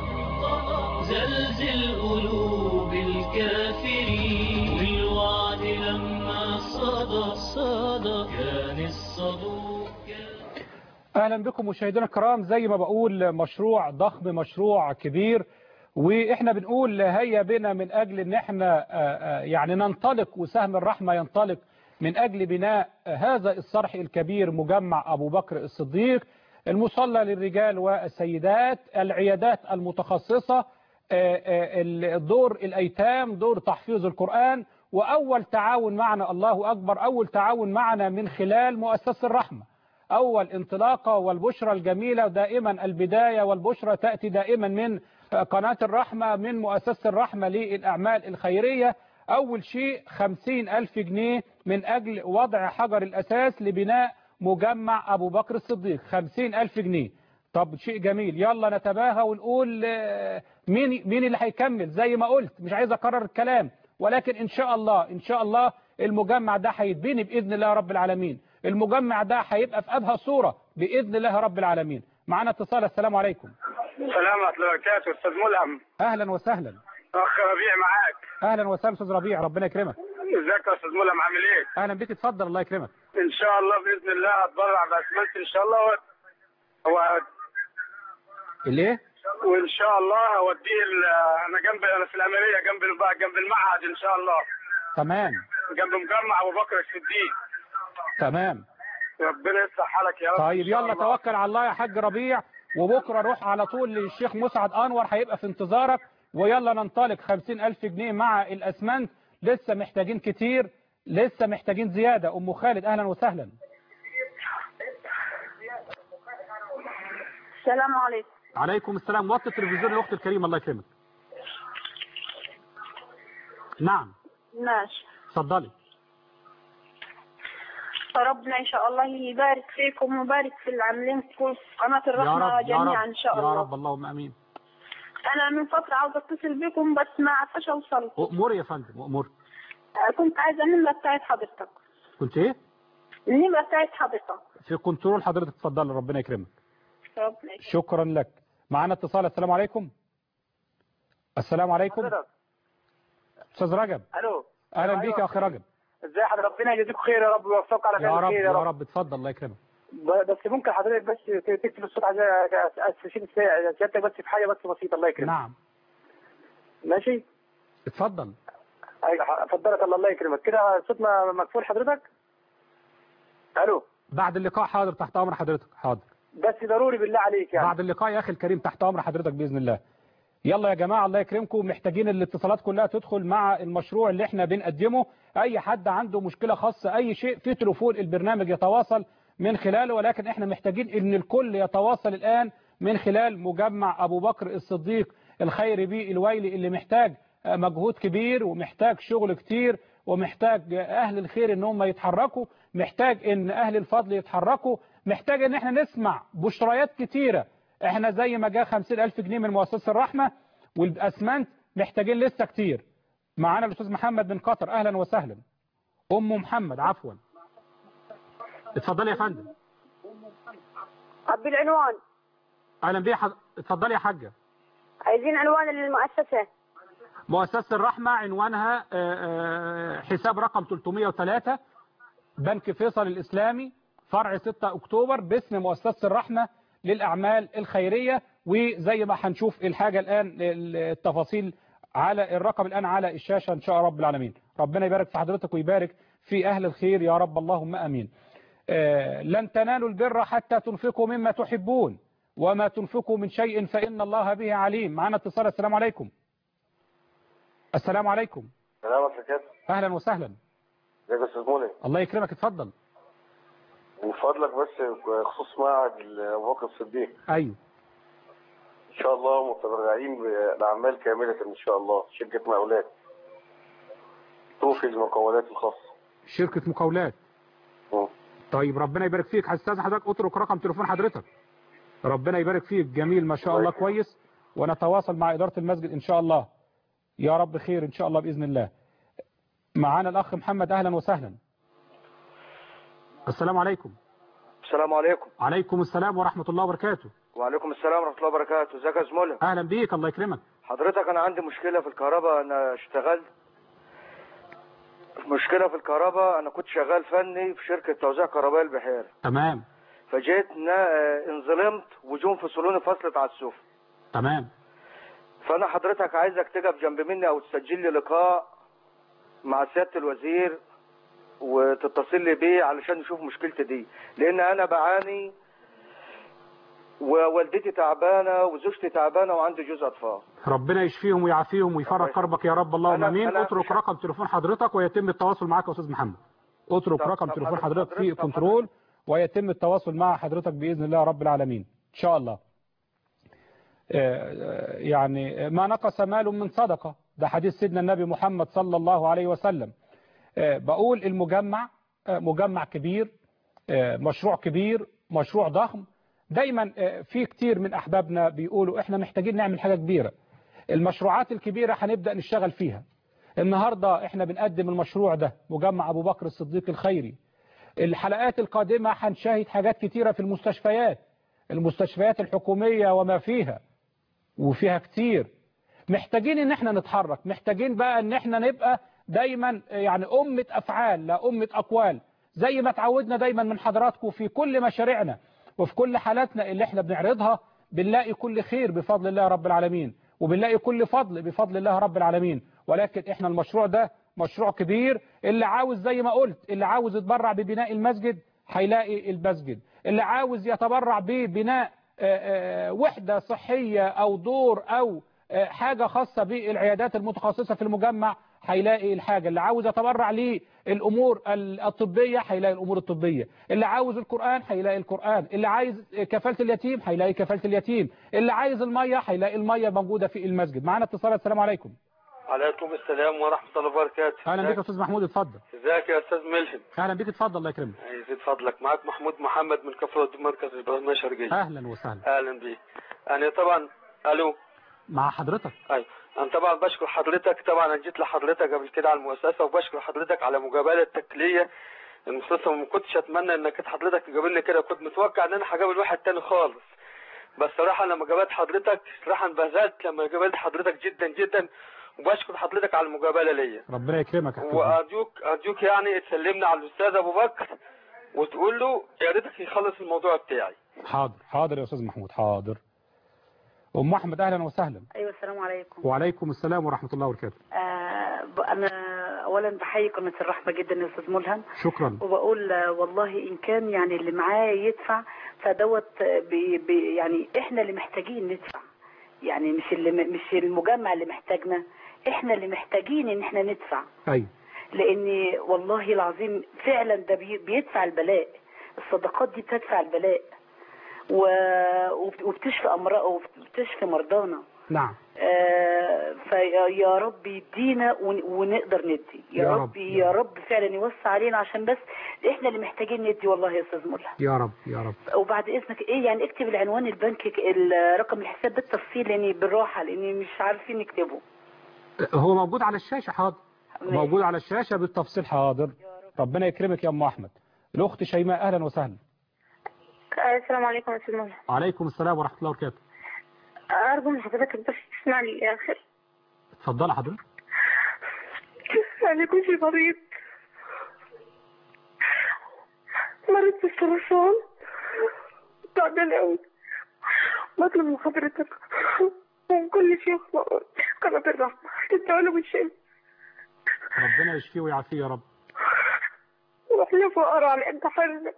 زلزل قلوب الكافرين والوعد لما صدى صدى كان الصدوق اهلا بكم مشاهدينا الكرام زي ما بقول مشروع ضخم مشروع كبير واحنا بنقول هيا بنا من اجل ان احنا يعني ننطلق وسهم الرحمة ينطلق من اجل بناء هذا الصرح الكبير مجمع ابو بكر الصديق المصلى للرجال والسيدات العيادات المتخصصة دور الايتام دور تحفيظ القرآن واول تعاون معنا الله اكبر اول تعاون معنا من خلال مؤسسة الرحمة أول انطلاقة والبشرى الجميلة دائما البداية والبشرى تأتي دائما من قناة الرحمة من مؤسسة الرحمة للأعمال الخيرية أول شيء خمسين ألف جنيه من أجل وضع حجر الأساس لبناء مجمع أبو بكر الصديق خمسين ألف جنيه طب شيء جميل يلا نتباهى ونقول مين مين اللي هيكمل زي ما قلت مش عايز أكرر الكلام ولكن إن شاء الله إن شاء الله المجمع ده هيتبني بإذن الله رب العالمين المجمع ده هيبقى في ابهى صوره باذن الله رب العالمين معانا اتصال السلام عليكم السلام ورحمة الله وبركاته أستاذ ملهم اهلا وسهلا أخ ربيع معاك اهلا وسهلا استاذ ربيع ربنا يكرمك ازيك يا أستاذ ملهم عامل إيه؟ اهلا بيك اتفضل الله يكرمك إن شاء الله بإذن الله هتبرع بأسمنت إن شاء الله و- هو الايه وإن شاء الله هوديه ال- أنا جنب أنا في الأميرية جنب الب- جنب المعهد إن شاء الله تمام جنب مجمع أبو بكر الصديق تمام ربنا يصلح حالك يا رب طيب إن شاء يلا الله. توكل على الله يا حاج ربيع وبكره روح على طول للشيخ مسعد انور هيبقى في انتظارك ويلا ننطلق خمسين ألف جنيه مع الأسمنت لسه محتاجين كتير لسه محتاجين زيادة أم خالد أهلا وسهلا السلام عليكم عليكم السلام وطي التلفزيون يا أختي الكريمة الله يكرمك نعم ماشي اتفضلي فربنا ان شاء الله يبارك فيكم ويبارك في العاملين في قناة يا الرحمة رب يا جميعا رب ان شاء يا الله رب اللهم امين انا من فترة عاوزة اتصل بكم بس ما عرفتش اوصل أمور يا فندم أمور كنت عايزة النمرة بتاعت حضرتك كنت ايه النمرة بتاعت حضرتك في كنترول حضرتك اتفضل ربنا يكرمك ربنا يشفيك. شكرا لك معانا اتصال السلام عليكم السلام عليكم حضرتك استاذ رجب الو اهلا أيوة. بيك يا اخي رجب ازاي حضرتك ربنا يجزيك خير يا رب ويوفقك على يا خير رب خير يا رب اتفضل الله يكرمك ب- بس ممكن حضرتك بس تكتب الصوت عشان استشير سيادتك بس في حاجه بس بسيطه الله يكرمك نعم ماشي اتفضل ايوه فضلك الله الله يكرمك كده الصوت ما- مقفول حضرتك الو بعد اللقاء حاضر تحت امر حضرتك حاضر بس ضروري بالله عليك يعني بعد اللقاء يا اخي الكريم تحت امر حضرتك باذن الله يلا يا جماعه الله يكرمكم محتاجين الاتصالات كلها تدخل مع المشروع اللي احنا بنقدمه اي حد عنده مشكله خاصه اي شيء في تليفون البرنامج يتواصل من خلاله ولكن احنا محتاجين ان الكل يتواصل الان من خلال مجمع ابو بكر الصديق الخير بيه الويلي اللي محتاج مجهود كبير ومحتاج شغل كتير ومحتاج اهل الخير ان هم يتحركوا محتاج ان اهل الفضل يتحركوا محتاج ان احنا نسمع بشريات كتيره احنا زي ما جاء 50 ألف جنيه من مؤسسة الرحمة والأسمنت محتاجين لسه كتير معانا الأستاذ محمد من قطر أهلا وسهلا أم محمد عفوا اتفضلي يا فندم طب العنوان أهلا بيه حض... اتفضلي يا حاجة عايزين عنوان للمؤسسة مؤسسة الرحمة عنوانها آه، آه، حساب رقم 303 بنك فيصل الإسلامي فرع 6 أكتوبر باسم مؤسسة الرحمة للأعمال الخيرية وزي ما هنشوف الحاجة الآن التفاصيل على الرقم الآن على الشاشة إن شاء رب العالمين ربنا يبارك في حضرتك ويبارك في أهل الخير يا رب اللهم أمين آه، لن تنالوا البر حتى تنفقوا مما تحبون وما تنفقوا من شيء فإن الله به عليم معنا اتصال السلام عليكم السلام عليكم سلام عليكم أهلا وسهلا ازيك يا استاذ مولى الله يكرمك اتفضل من فضلك بس خصوص معهد ابو بكر الصديق أيوه ان شاء الله متبرعين بالاعمال كامله ان شاء الله شركه مقاولات توفي المقاولات الخاصه شركة مقاولات مم. طيب ربنا يبارك فيك هستاذن حضرتك اترك رقم تليفون حضرتك ربنا يبارك فيك جميل ما شاء الله كويس ونتواصل مع إدارة المسجد إن شاء الله يا رب خير إن شاء الله بإذن الله معانا الأخ محمد أهلا وسهلا السلام عليكم السلام عليكم عليكم السلام ورحمة الله وبركاته وعليكم السلام ورحمه الله وبركاته ازيك يا زملاء أهلا بيك الله يكرمك حضرتك انا عندي مشكله في الكهرباء انا اشتغلت مشكله في الكهرباء انا كنت شغال فني في شركه توزيع كهرباء البحيره تمام فجيت نا- انظلمت وجوم فصلوني فصلت على السفن تمام فانا حضرتك عايزك تقف جنب مني او تسجل لي لقاء مع سياده الوزير وتتصل لي بيه علشان نشوف مشكلتي دي لان انا بعاني ووالدتي تعبانه وزوجتي تعبانه وعندي جوز اطفال ربنا يشفيهم ويعافيهم ويفرج كربك يا رب اللهم أنا- امين أنا اترك مش- رقم تليفون حضرتك ويتم التواصل معك يا استاذ محمد اترك طب- رقم طب تليفون حضرتك- حضرتك في حضرتك- طب كنترول ويتم التواصل مع حضرتك باذن الله رب العالمين ان شاء الله آه، آه، يعني ما نقص مال من صدقه ده حديث سيدنا النبي محمد صلى الله عليه وسلم آه، بقول المجمع آه، مجمع كبير آه، مشروع كبير مشروع ضخم دايما آه، في كتير من احبابنا بيقولوا احنا محتاجين نعمل حاجه كبيره المشروعات الكبيره هنبدا نشتغل فيها النهارده احنا بنقدم المشروع ده مجمع ابو بكر الصديق الخيري الحلقات القادمة هنشاهد حاجات كتيرة في المستشفيات المستشفيات الحكومية وما فيها وفيها كتير محتاجين ان احنا نتحرك محتاجين بقى ان احنا نبقى دايما يعني أمة أفعال لا أمة أقوال زي ما تعودنا دايما من حضراتكم في كل مشاريعنا وفي كل حالاتنا اللي احنا بنعرضها بنلاقي كل خير بفضل الله رب العالمين وبنلاقي كل فضل بفضل الله رب العالمين ولكن احنا المشروع ده مشروع كبير اللي عاوز زي ما قلت اللي عاوز يتبرع ببناء المسجد هيلاقي المسجد اللي عاوز يتبرع ببناء وحدة صحية أو دور أو حاجة خاصة بالعيادات المتخصصة في المجمع هيلاقي الحاجة اللي عاوز يتبرع للأمور الطبية هيلاقي الأمور الطبية اللي عاوز القرآن هيلاقي القرآن اللي عايز كفالة اليتيم هيلاقي كفالة اليتيم اللي عايز المية هيلاقي المية موجودة في المسجد معنا اتصال السلام عليكم عليكم السلام ورحمة الله وبركاته أهلا بك يا أستاذ محمود اتفضل ازيك يا أستاذ ملهم أهلا بك اتفضل الله يكرمك يزيد فضلك معك محمود محمد من كفر مركز البرنامج الشرقية أهلا وسهلا أهلا بيك أنا طبعا ألو مع حضرتك أيوة أنا طبعا بشكر حضرتك طبعا أنا جيت لحضرتك قبل كده على المؤسسة وبشكر حضرتك على مجابلة التكلية المخصصة وما كنتش أتمنى إنك حضرتك تقابلني كده كنت متوقع إن أنا هقابل واحد تاني خالص بس صراحة لما قابلت حضرتك صراحة انبهزت لما قابلت حضرتك جدا جدا وبشكر حضرتك على المجابلة ليا ربنا يكرمك وأرجوك أرجوك يعني تسلمنا على الأستاذ أبو بكر وتقول له يا ريتك يخلص الموضوع بتاعي حاضر حاضر يا أستاذ محمود حاضر أم أحمد أهلا وسهلا أيوة السلام عليكم وعليكم السلام ورحمة الله وبركاته آه أنا أولا بحيي قناة الرحمة جدا يا أستاذ ملهم شكرا وبقول آه والله إن كان يعني اللي معاه يدفع فدوت بي بي يعني إحنا اللي محتاجين ندفع يعني مش اللي مش المجمع اللي محتاجنا إحنا اللي محتاجين إن إحنا ندفع أيوة لأن والله العظيم فعلا ده بي بيدفع البلاء الصدقات دي بتدفع البلاء و... وبتشفي امراض وبتشفي مرضانا نعم آه فيا رب يدينا ون... ونقدر ندي يا, يا رب, رب يا رب فعلا يوسع علينا عشان بس احنا اللي محتاجين ندي والله يا استاذ ملهم يا رب يا رب وبعد اذنك ايه يعني اكتب العنوان البنك رقم الحساب بالتفصيل يعني بالراحه لاني مش عارفين نكتبه هو موجود على الشاشه حاضر موجود على الشاشه بالتفصيل حاضر ربنا يكرمك يا ام احمد الاخت شيماء اهلا وسهلا السلام عليكم يا استاذ مولى وعليكم السلام ورحمه الله وبركاته ارجو من حضرتك بس تسمعني للاخر اتفضلي حضرتك انا كنت مريض مريض بالسرطان تعبان قوي بطلب من حضرتك ومن كل شيخ قناة الرحمة تدعوا بالشيء ربنا يشفيه ويعافيه يا رب واحنا فقراء على قد حالنا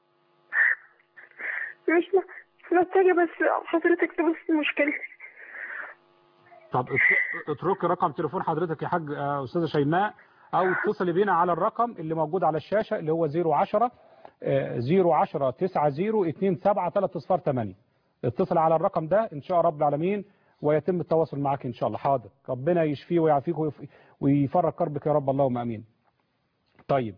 مش محتاجة بس حضرتك تبص مشكلتي طب اتركي رقم تليفون حضرتك يا حاج استاذه شيماء او اتصلي بينا على الرقم اللي موجود على الشاشه اللي هو 010 010 90 27 صفار 8 اتصل على الرقم ده ان شاء رب العالمين ويتم التواصل معك ان شاء الله حاضر ربنا يشفيه ويعافيك ويفرج كربك يا رب اللهم امين طيب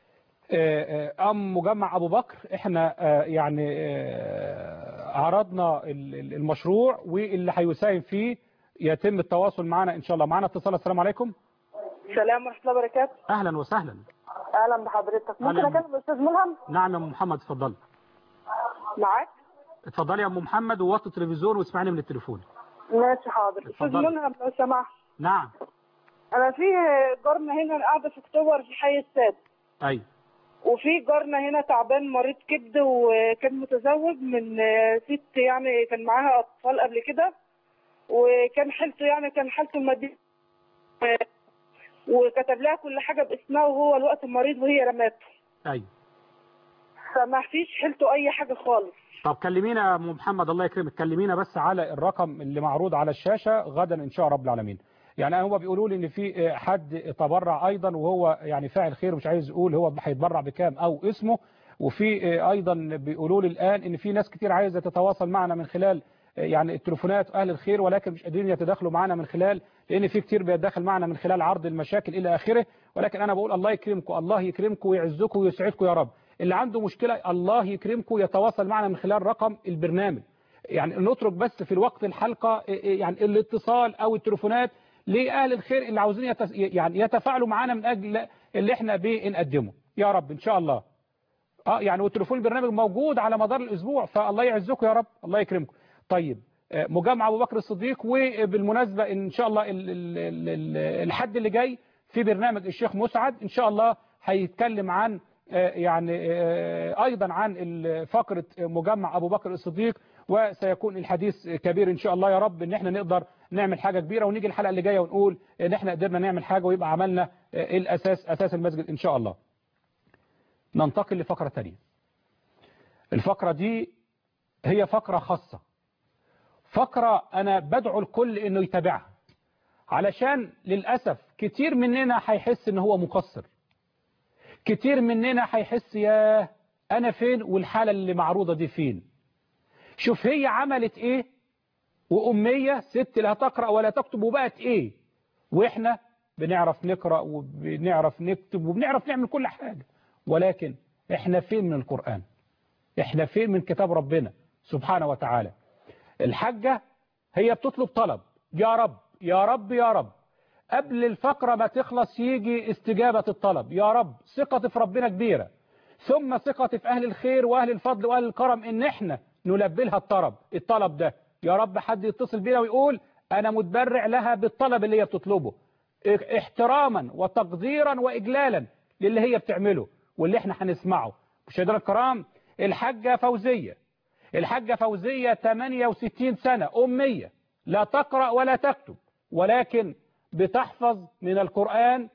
أم مجمع أبو بكر إحنا يعني عرضنا المشروع واللي هيساهم فيه يتم التواصل معنا إن شاء الله معنا اتصال السلام عليكم السلام ورحمة الله وبركاته أهلا وسهلا أهلا بحضرتك ممكن أهلاً. أكلم الأستاذ ملهم نعم يا أم محمد اتفضلي معاك اتفضلي يا أم محمد ووطي التلفزيون واسمعني من التليفون ماشي حاضر أستاذ اتفضلي. ملهم لو سمحت نعم أنا في جارنا هنا قاعدة في أكتوبر في حي الساد أيوة وفي جارنا هنا تعبان مريض كبد وكان متزوج من ست يعني كان معاها أطفال قبل كده وكان حالته يعني كان حالته المادية وكتب لها كل حاجة باسمها وهو الوقت مريض وهي رماته أيوة فما فيش حيلته أي حاجة خالص طب كلمينا يا أم محمد الله يكرمك كلمينا بس على الرقم اللي معروض على الشاشة غدا إن شاء رب العالمين يعني هو بيقولوا لي ان في حد تبرع ايضا وهو يعني فاعل خير مش عايز يقول هو هيتبرع بكام او اسمه وفي ايضا بيقولوا لي الان ان في ناس كتير عايزه تتواصل معنا من خلال يعني التليفونات اهل الخير ولكن مش قادرين يتداخلوا معنا من خلال لان في كتير بيتداخل معنا من خلال عرض المشاكل الى اخره ولكن انا بقول الله يكرمكم الله يكرمكم ويعزكم ويسعدكم يا رب اللي عنده مشكله الله يكرمكم يتواصل معنا من خلال رقم البرنامج يعني نترك بس في الوقت الحلقه يعني الاتصال او التليفونات لأهل الخير اللي عاوزين يتس... يعني يتفاعلوا معانا من أجل اللي احنا بنقدمه يا رب إن شاء الله اه يعني والتليفون البرنامج موجود على مدار الاسبوع فالله يعزكم يا رب الله يكرمكم طيب آه، مجمع ابو بكر الصديق وبالمناسبه ان شاء الله ال- ال- ال- ال- الحد اللي جاي في برنامج الشيخ مسعد ان شاء الله هيتكلم عن آه، يعني آه، ايضا عن ال- فقره مجمع ابو بكر الصديق وسيكون الحديث كبير ان شاء الله يا رب ان احنا نقدر نعمل حاجه كبيره ونيجي الحلقه اللي جايه ونقول ان احنا قدرنا نعمل حاجه ويبقى عملنا آه، الاساس اساس المسجد ان شاء الله ننتقل لفقره ثانيه الفقره دي هي فقره خاصه فقره انا بدعو الكل انه يتابعها علشان للاسف كتير مننا هيحس ان هو مقصر كتير مننا هيحس يا انا فين والحاله اللي معروضه دي فين شوف هي عملت ايه واميه ست لا تقرا ولا تكتب وبقت ايه واحنا بنعرف نقرا وبنعرف نكتب وبنعرف نعمل كل حاجه ولكن احنا فين من القران احنا فين من كتاب ربنا سبحانه وتعالى الحاجه هي بتطلب طلب يا رب يا رب يا رب قبل الفقرة ما تخلص يجي استجابة الطلب يا رب ثقتي في ربنا كبيرة ثم ثقتي في أهل الخير وأهل الفضل وأهل الكرم إن إحنا نلبي لها الطلب الطلب ده يا رب حد يتصل بينا ويقول أنا متبرع لها بالطلب اللي هي بتطلبه احتراما وتقديرا وإجلالا للي هي بتعمله واللي إحنا هنسمعه مشاهدينا الكرام الحاجة فوزية الحاجة فوزية 68 سنة أمية لا تقرأ ولا تكتب ولكن بتحفظ من القرآن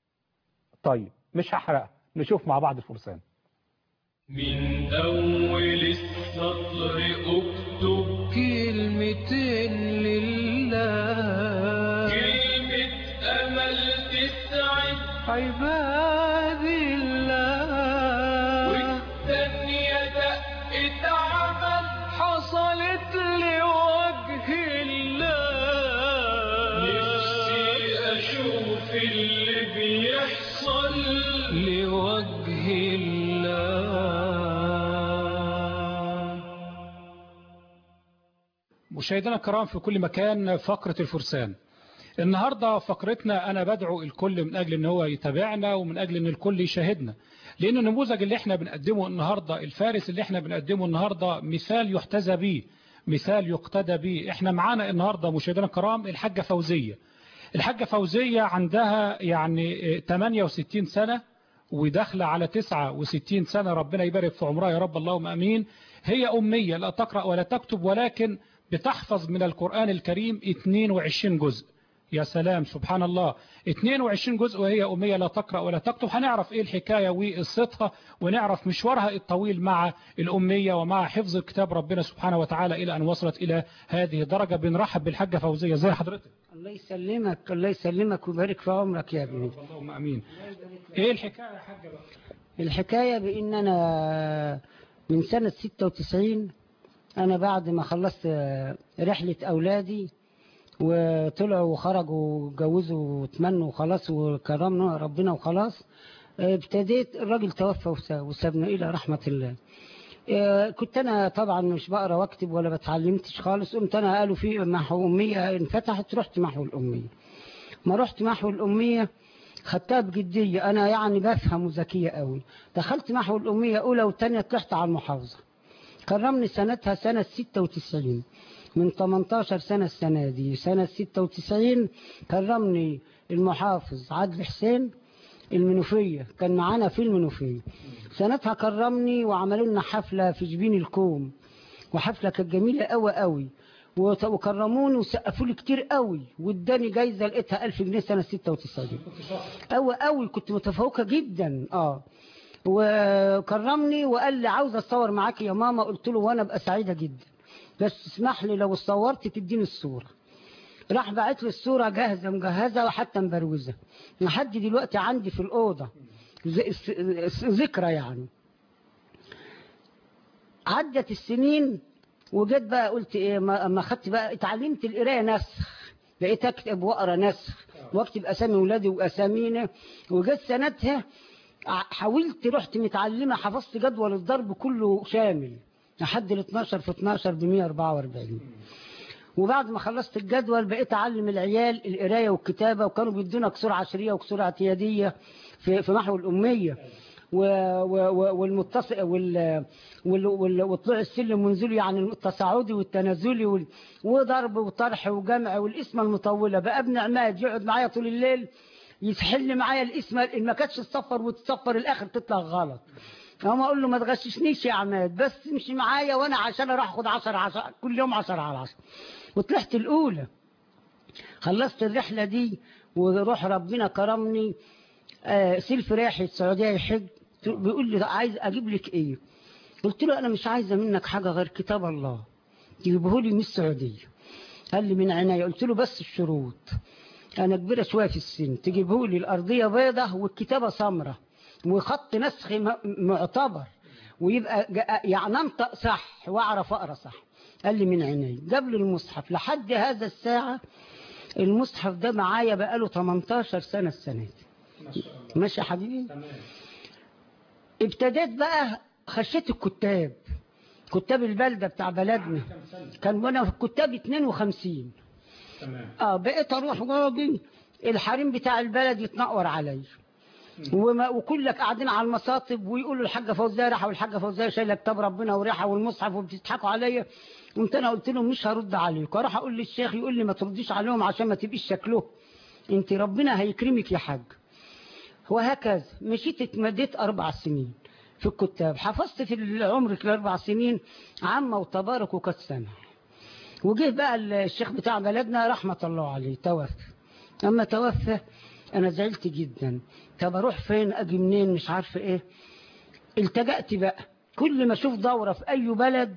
طيب مش هحرقها نشوف مع بعض الفرسان من أول السطر اكتب كلمتين لله كلمة أمل تسعد عباد الله والثانية دقة عمل حصلت لوجه الله نفسي أشوف اللي بيحصل لوجه الله مشاهدينا الكرام في كل مكان فقرة الفرسان النهاردة فقرتنا أنا بدعو الكل من أجل أن هو يتابعنا ومن أجل أن الكل يشاهدنا لأن النموذج اللي احنا بنقدمه النهاردة الفارس اللي احنا بنقدمه النهاردة مثال يحتذى به مثال يقتدى به احنا معانا النهاردة مشاهدينا الكرام الحاجة فوزية الحاجة فوزية عندها يعني 68 سنة وداخله على 69 سنة ربنا يبارك في عمرها يا رب اللهم أمين هي أمية لا تقرأ ولا تكتب ولكن بتحفظ من القرآن الكريم 22 جزء يا سلام سبحان الله 22 جزء وهي أمية لا تقرأ ولا تكتب هنعرف إيه الحكاية وقصتها ونعرف مشوارها الطويل مع الأمية ومع حفظ كتاب ربنا سبحانه وتعالى إلى أن وصلت إلى هذه الدرجة بنرحب بالحاجة فوزية زي حضرتك الله يسلمك الله يسلمك ويبارك في عمرك يا ابني اللهم أمين إيه الحكاية يا حاجة بقى الحكاية بإن أنا من سنة 96 أنا بعد ما خلصت رحلة أولادي وطلعوا وخرجوا وجوزوا واتمنوا وخلاص وكرمنا ربنا وخلاص ابتديت الراجل توفى وسا- وسابنا إلى رحمة الله اه، كنت أنا طبعا مش بقرا واكتب ولا بتعلمتش خالص قمت أنا قالوا في محو أمية انفتحت رحت محو الأمية ما رحت محو الأمية خدتها بجدية أنا يعني بفهم وذكية قوي دخلت محو الأمية أولى وتانية طلعت على المحافظة كرمني سنتها سنة 96 من 18 سنة السنة دي سنة 96 كرمني المحافظ عادل حسين المنوفية كان معانا في المنوفية سنتها كرمني وعملوا لنا حفلة في جبين الكوم وحفلة كانت جميلة قوي قوي وت- وكرموني وسقفوا لي كتير قوي واداني جايزة لقيتها 1000 جنيه سنة 96 قوي قوي كنت متفوقة جدا اه وكرمني وقال لي عاوز اتصور معاك يا ماما قلت له وانا ابقى سعيدة جدا بس اسمح لي لو اتصورت تديني الصورة راح بعت لي الصورة جاهزة مجهزة وحتى مبروزة لحد دلوقتي عندي في الأوضة ز- س- ذكرى يعني عدت السنين وجيت بقى قلت ايه ما ما خدت بقى اتعلمت القرايه نسخ بقيت اكتب واقرا نسخ واكتب اسامي ولادي واسامينا وجت سنتها ع- حاولت رحت متعلمه حفظت جدول الضرب كله شامل لحد ال 12 في 12 ب 144 وبعد ما خلصت الجدول بقيت اعلم العيال القرايه والكتابه وكانوا بيدونا كسور عشريه وكسور اعتياديه في في محو الاميه و- و- و- والمتصل وال وال- وال- وطلوع السلم ونزوله يعني التصاعدي والتنازلي وال- وضرب وطرح وجمع والاسم المطوله بقى ابن عماد يقعد معايا طول الليل يحل معايا الاسم ان ما كانتش تصفر وتصفر الاخر تطلع غلط اقوم اقول له ما تغششنيش يا عماد بس امشي معايا وانا عشان اروح اخد 10 10 كل يوم 10 على 10 وطلعت الاولى خلصت الرحله دي وروح ربنا كرمني آه سلف رايح السعوديه يحج بيقول لي عايز اجيب لك ايه قلت له انا مش عايزه منك حاجه غير كتاب الله تجيبه لي من السعوديه قال لي من عناية قلت له بس الشروط انا كبيره شويه في السن تجيبه لي الارضيه بيضه والكتابه سمراء وخط نسخ م- معتبر ويبقى جا- يعني انطق صح واعرف اقرا صح قال لي من عيني جاب لي المصحف لحد هذا الساعه المصحف ده معايا بقاله 18 سنه السنه دي ماشي يا حبيبي ابتديت بقى خشيت الكتاب كتاب البلده بتاع بلدنا كان وانا في الكتاب 52 تمام اه بقيت اروح واجي الحريم بتاع البلد يتنقر عليا وما وكلك قاعدين على المصاطب ويقولوا الحاجه فوزيه راحه والحاجه فوزيه شايله كتاب ربنا وريحه والمصحف وبتضحكوا عليا قمت انا قلت لهم مش هرد عليكم اروح اقول للشيخ يقول لي ما ترديش عليهم عشان ما تبقيش شكله انت ربنا هيكرمك يا حاج وهكذا مشيت اتمديت اربع سنين في الكتاب حفظت في العمر في الاربع سنين عامه وتبارك وقد سمع وجه بقى الشيخ بتاع بلدنا رحمة الله عليه توفى أما توفى أنا زعلت جدا طب أروح فين أجي منين مش عارفة إيه التجأت بقى كل ما أشوف دورة في أي بلد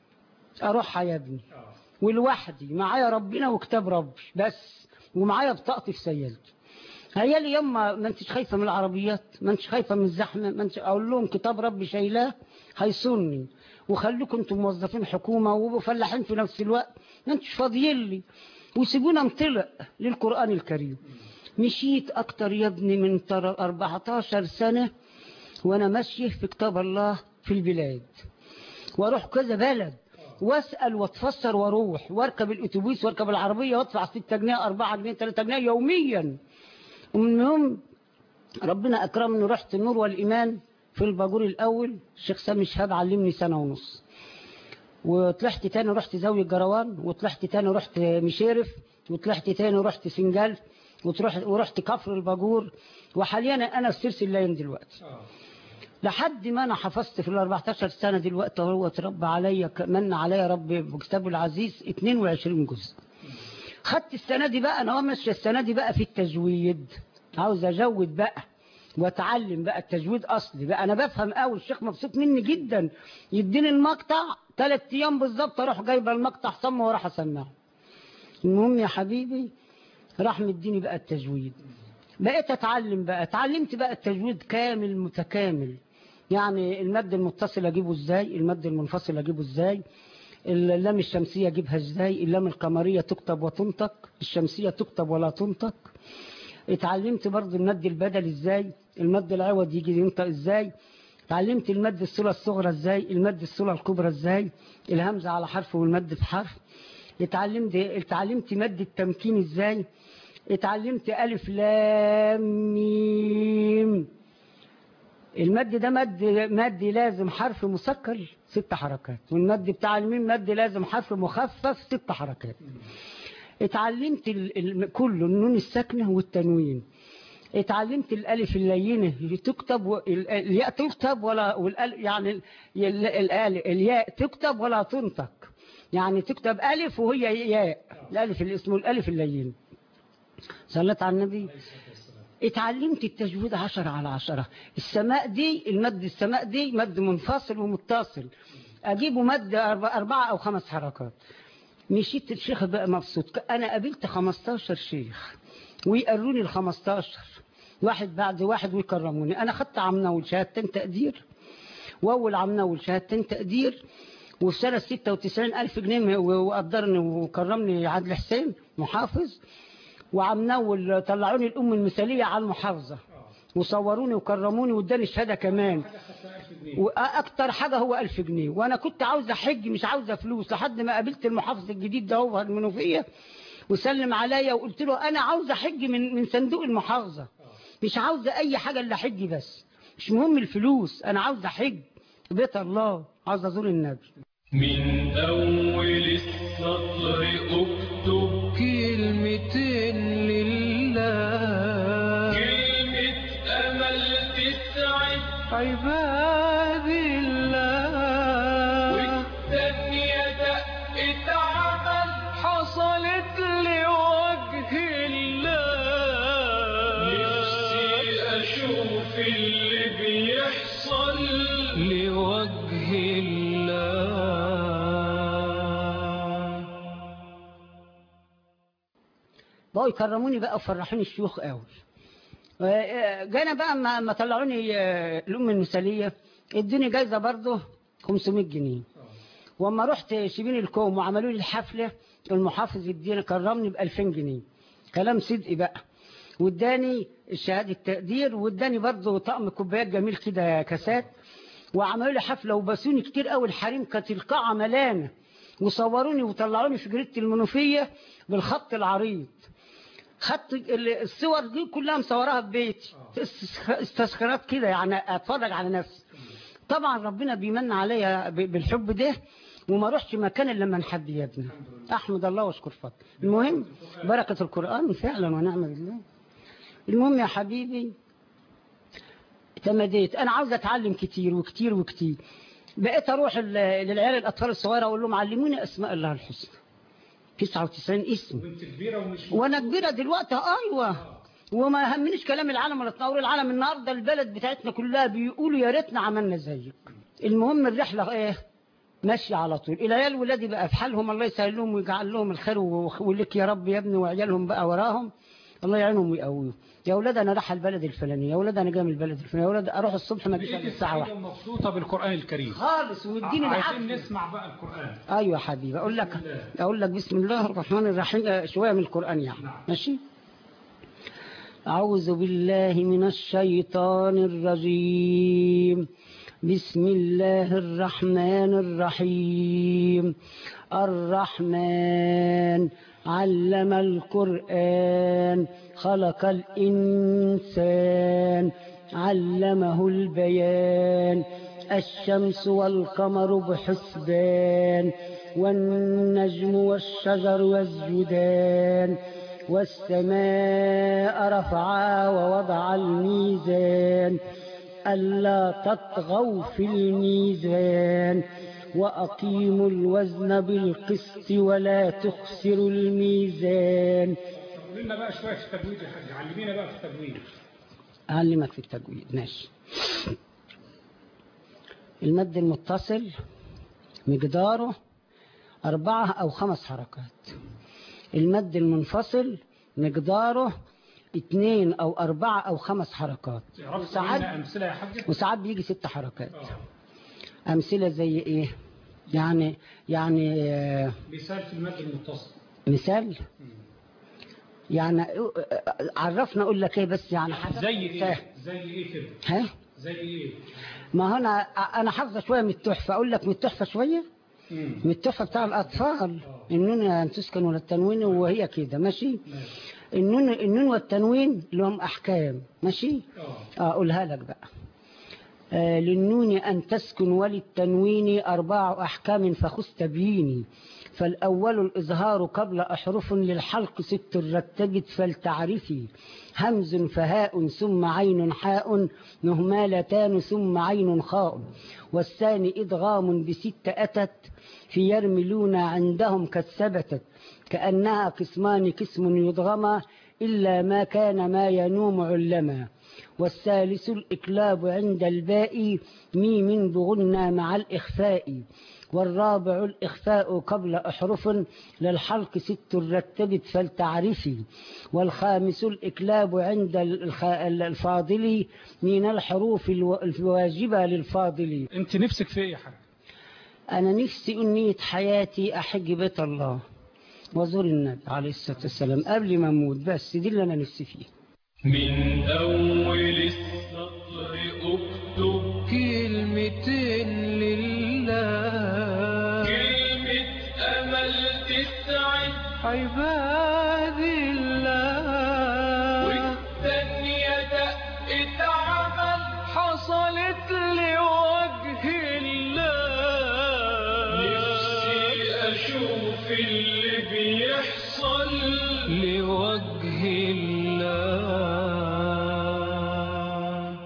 أروحها يا ابني ولوحدي معايا ربنا وكتاب ربي بس ومعايا بطاقتي في سيالتي هيالي يما ما انتش خايفة من العربيات ما انتش خايفة من الزحمة ما انتش أقول لهم كتاب ربي شايلاه هيصوني وخليكم انتم موظفين حكومة وفلاحين في نفس الوقت ما انتش فاضيين لي وسيبونا انطلق للقرآن الكريم مشيت أكتر يا ابني من تر- 14 سنة وأنا ماشية في كتاب الله في البلاد واروح كذا بلد واسال واتفسر واروح واركب الاتوبيس واركب العربيه وادفع 6 جنيه 4 جنيه 3 جنيه يوميا ومن يوم ربنا اكرمني رحت النور والايمان في الباجور الاول الشيخ سامي شهاب علمني سنه ونص وطلعت تاني رحت زاوية الجروان وطلعت تاني رحت مشيرف وطلعت تاني رحت سنجال وتروح ورحت كفر الباجور وحاليا انا في سيرس اللاين دلوقتي لحد ما انا حفظت في ال 14 سنه دلوقتي هو اتربى عليا من عليا ربي بكتابه العزيز 22 جزء خدت السنه دي بقى انا ماشيه السنه دي بقى في التجويد عاوز اجود بقى واتعلم بقى التجويد اصلي بقى انا بفهم قوي الشيخ مبسوط مني جدا يديني المقطع ثلاث ايام بالظبط اروح جايبه المقطع صم وراح اسمعه المهم يا حبيبي راح مديني بقى التجويد بقيت اتعلم بقى اتعلمت بقى التجويد كامل متكامل يعني المد المتصل اجيبه ازاي المد المنفصل اجيبه ازاي اللام الشمسية اجيبها ازاي اللام القمرية تكتب وتنطق الشمسية تكتب ولا تنطق اتعلمت برضو المد البدل ازاي المد العوض يجي ينطق ازاي اتعلمت المد الصلة الصغرى ازاي المد الصلة الكبرى ازاي الهمزة على حرف والمد في حرف اتعلمت اتعلمت مد التمكين ازاي اتعلمت ألف لام ميم المد ده مد مد لازم حرف مسكر ست حركات والمد بتاع الميم مد لازم حرف مخفف ست حركات اتعلمت ال... ال... كله النون الساكنة والتنوين اتعلمت الالف اللينه اللي تكتب و... ال- الياء تكتب ولا والال يعني ال... ال... ال... الياء تكتب ولا تنطق يعني تكتب الف وهي ياء الالف اللي اسمه الالف اللينه صلت على النبي اتعلمت التجويد عشرة على عشرة السماء دي المد السماء دي مد منفصل ومتصل اجيبه مد أربعة أربعة او خمس حركات مشيت الشيخ بقى مبسوط انا قابلت 15 شيخ ويقروني ال 15 واحد بعد واحد ويكرموني انا خدت عمناول شهادتين تقدير واول عمناول شهادتين تقدير وفي سنة 96 ألف جنيه وقدرني وكرمني عادل حسين محافظ وعمناول طلعوني الأم المثالية على المحافظة وصوروني وكرموني واداني شهادة كمان وأكتر حاجة هو ألف جنيه وأنا كنت عاوزة حج مش عاوزة فلوس لحد ما قابلت المحافظ الجديد ده هو المنوفية وسلم عليا وقلت له أنا عاوزة حج من من صندوق المحافظة مش عاوزة أي حاجة إلا حج بس مش مهم الفلوس انا عاوز احج بيت الله عاوز ازور النبي من أول السطر اكتب كلمتين لله كلمة أمل تسعد عباد الله والتانية دقة عمل حصلت لوجه الله نفسي أشوف اللي بيحصل لوجه الله بقوا يكرموني بقى وفرحوني الشيوخ قوي آه، جانا بقى ما ما طلعوني آه، الام المثاليه ادوني جايزه برضه 500 جنيه واما رحت شبين الكوم وعملوا لي الحفله المحافظ اديني كرمني ب 2000 جنيه كلام صدق بقى واداني شهاده تقدير واداني برضه طقم كوبايات جميل كده كاسات وعملوا لي حفله وبسوني كتير قوي الحريم كانت القاعه ملانه وصوروني وطلعوني في جريده المنوفيه بالخط العريض خدت ال- الصور دي كلها مصوراها في بيتي استس- استذكارات كده يعني اتفرج على نفسي طبعا ربنا بيمن عليا ب- بالحب ده وما روحش مكان الا لما نحب يا ابني احمد الله واشكر فضله المهم بركه القران فعلا ونعم بالله المهم يا حبيبي تمديت انا عاوز اتعلم كتير وكتير وكتير بقيت اروح ل- للعيال الاطفال الصغيره اقول لهم علموني اسماء الله الحسنى 99 اسم وانت كبيره ومش وانا كبيره دلوقتي ايوه وما يهمنيش كلام العالم ولا تنور العالم النهارده البلد بتاعتنا كلها بيقولوا يا ريتنا عملنا زيك المهم الرحله ايه ماشيه على طول العيال ولادي بقى في حالهم الله يسهل لهم ويجعل لهم الخير ولك يا رب يا ابني وعيالهم بقى وراهم الله يعينهم ويقويهم يا اولاد انا رايح البلد الفلانيه يا اولاد انا جاي من البلد الفلانيه يا اولاد اروح الصبح ما اجيش الا الساعه 1 مبسوطه بالقران الكريم خالص ويديني عايزين العافيه نسمع بقى القران ايوه يا حبيبي اقول لك اقول لك بسم الله الرحمن الرحيم آه، شويه من القران يعني ماشي اعوذ بالله من الشيطان الرجيم بسم الله الرحمن الرحيم الرحمن علم القرآن خلق الإنسان علمه البيان الشمس والقمر بحسبان والنجم والشجر والجدان والسماء رفعها ووضع الميزان ألا تطغوا في الميزان وأقيموا الوزن بالقسط ولا تخسروا الميزان قلنا بقى شويه في التجويد يا حاج علمينا بقى في التجويد أعلمك في التجويد ماشي المد المتصل مقداره أربعة أو خمس حركات المد المنفصل مقداره اثنين أو أربعة أو خمس حركات تعرف وساعات لنا امثله يا حاج وساعات بيجي ست حركات أمثلة زي إيه يعني يعني آه، مثال في المد المتصل مثال يعني آه، عرفنا أقول لك إيه بس يعني حاجة زي ايه زي ايه كده ها زي ايه ما هو انا انا حافظه شويه من التحفه اقول لك من التحفه شويه من التحفه بتاع الاطفال النون ان تسكن ولا التنوين وهي كده ماشي النون النون والتنوين لهم احكام ماشي اه اقولها لك بقى آه للنون أن تسكن وللتنوين أربع أحكام فخذ تبييني فالأول الإظهار قبل أحرف للحلق ست رتبت فلتعرفي همز فهاء ثم عين حاء مهمالتان ثم عين خاء والثاني إدغام بست أتت في يرملون عندهم قد ثبتت كأنها قسمان قسم يضغما إلا ما كان ما ينوم علما والثالث الإكلاب عند الباء ميم بغنى مع الإخفاء والرابع الإخفاء قبل أحرف للحلق ست رتبت فلتعرفي والخامس الإكلاب عند الخ- الفاضل من الحروف الو- الواجبة للفاضل انت نفسك في ايه يا حاج أنا نفسي أمنية حياتي أحج بيت الله وزور النبي عليه الصلاة والسلام قبل ما أموت بس دي اللي أنا نفسي فيه من أول السطر اكتب كلمتين لله كلمة أمل تسعد عباد الله والثانية دقة عمل حصل اللي بيحصل لوجه الله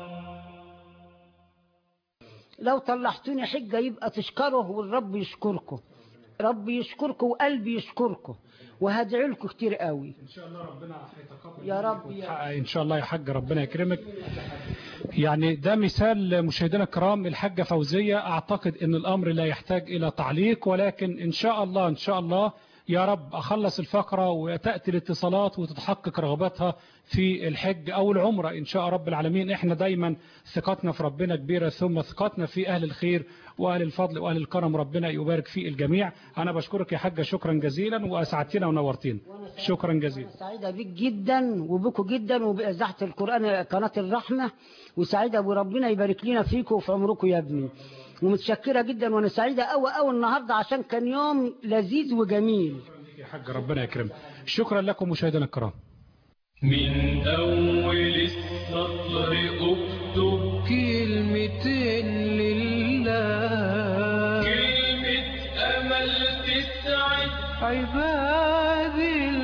لو طلعتوني حجة يبقى تشكره والرب يشكركم رب يشكركم وقلبي يشكركم وهدعي لكم كتير قوي ان شاء الله ربنا هيتقبل يا رب يا حقق ان شاء الله يا حاج ربنا يكرمك يعني ده مثال مشاهدينا الكرام الحاجة فوزية اعتقد ان الامر لا يحتاج الى تعليق ولكن ان شاء الله ان شاء الله يا رب اخلص الفقرة وتأتي الاتصالات وتتحقق رغباتها في الحج او العمرة ان شاء رب العالمين احنا دايما ثقتنا في ربنا كبيرة ثم ثقتنا في اهل الخير واهل الفضل واهل الكرم ربنا يبارك في الجميع انا بشكرك يا حاجة شكرا جزيلا واسعدتنا ونورتنا شكرا جزيلا سعيدة بيك جدا وبكم جدا وبإذاعة القرآن قناة الرحمة وسعيدة وربنا يبارك لنا فيكم وفي عمركم يا ابني ومتشكرة جدا وانا سعيدة قوي قوي النهاردة عشان كان يوم لذيذ وجميل يا حاج ربنا يكرمك شكرا لكم مشاهدينا الكرام من أول السطر اكتب كلمتين لله كلمة أمل تسعد عباد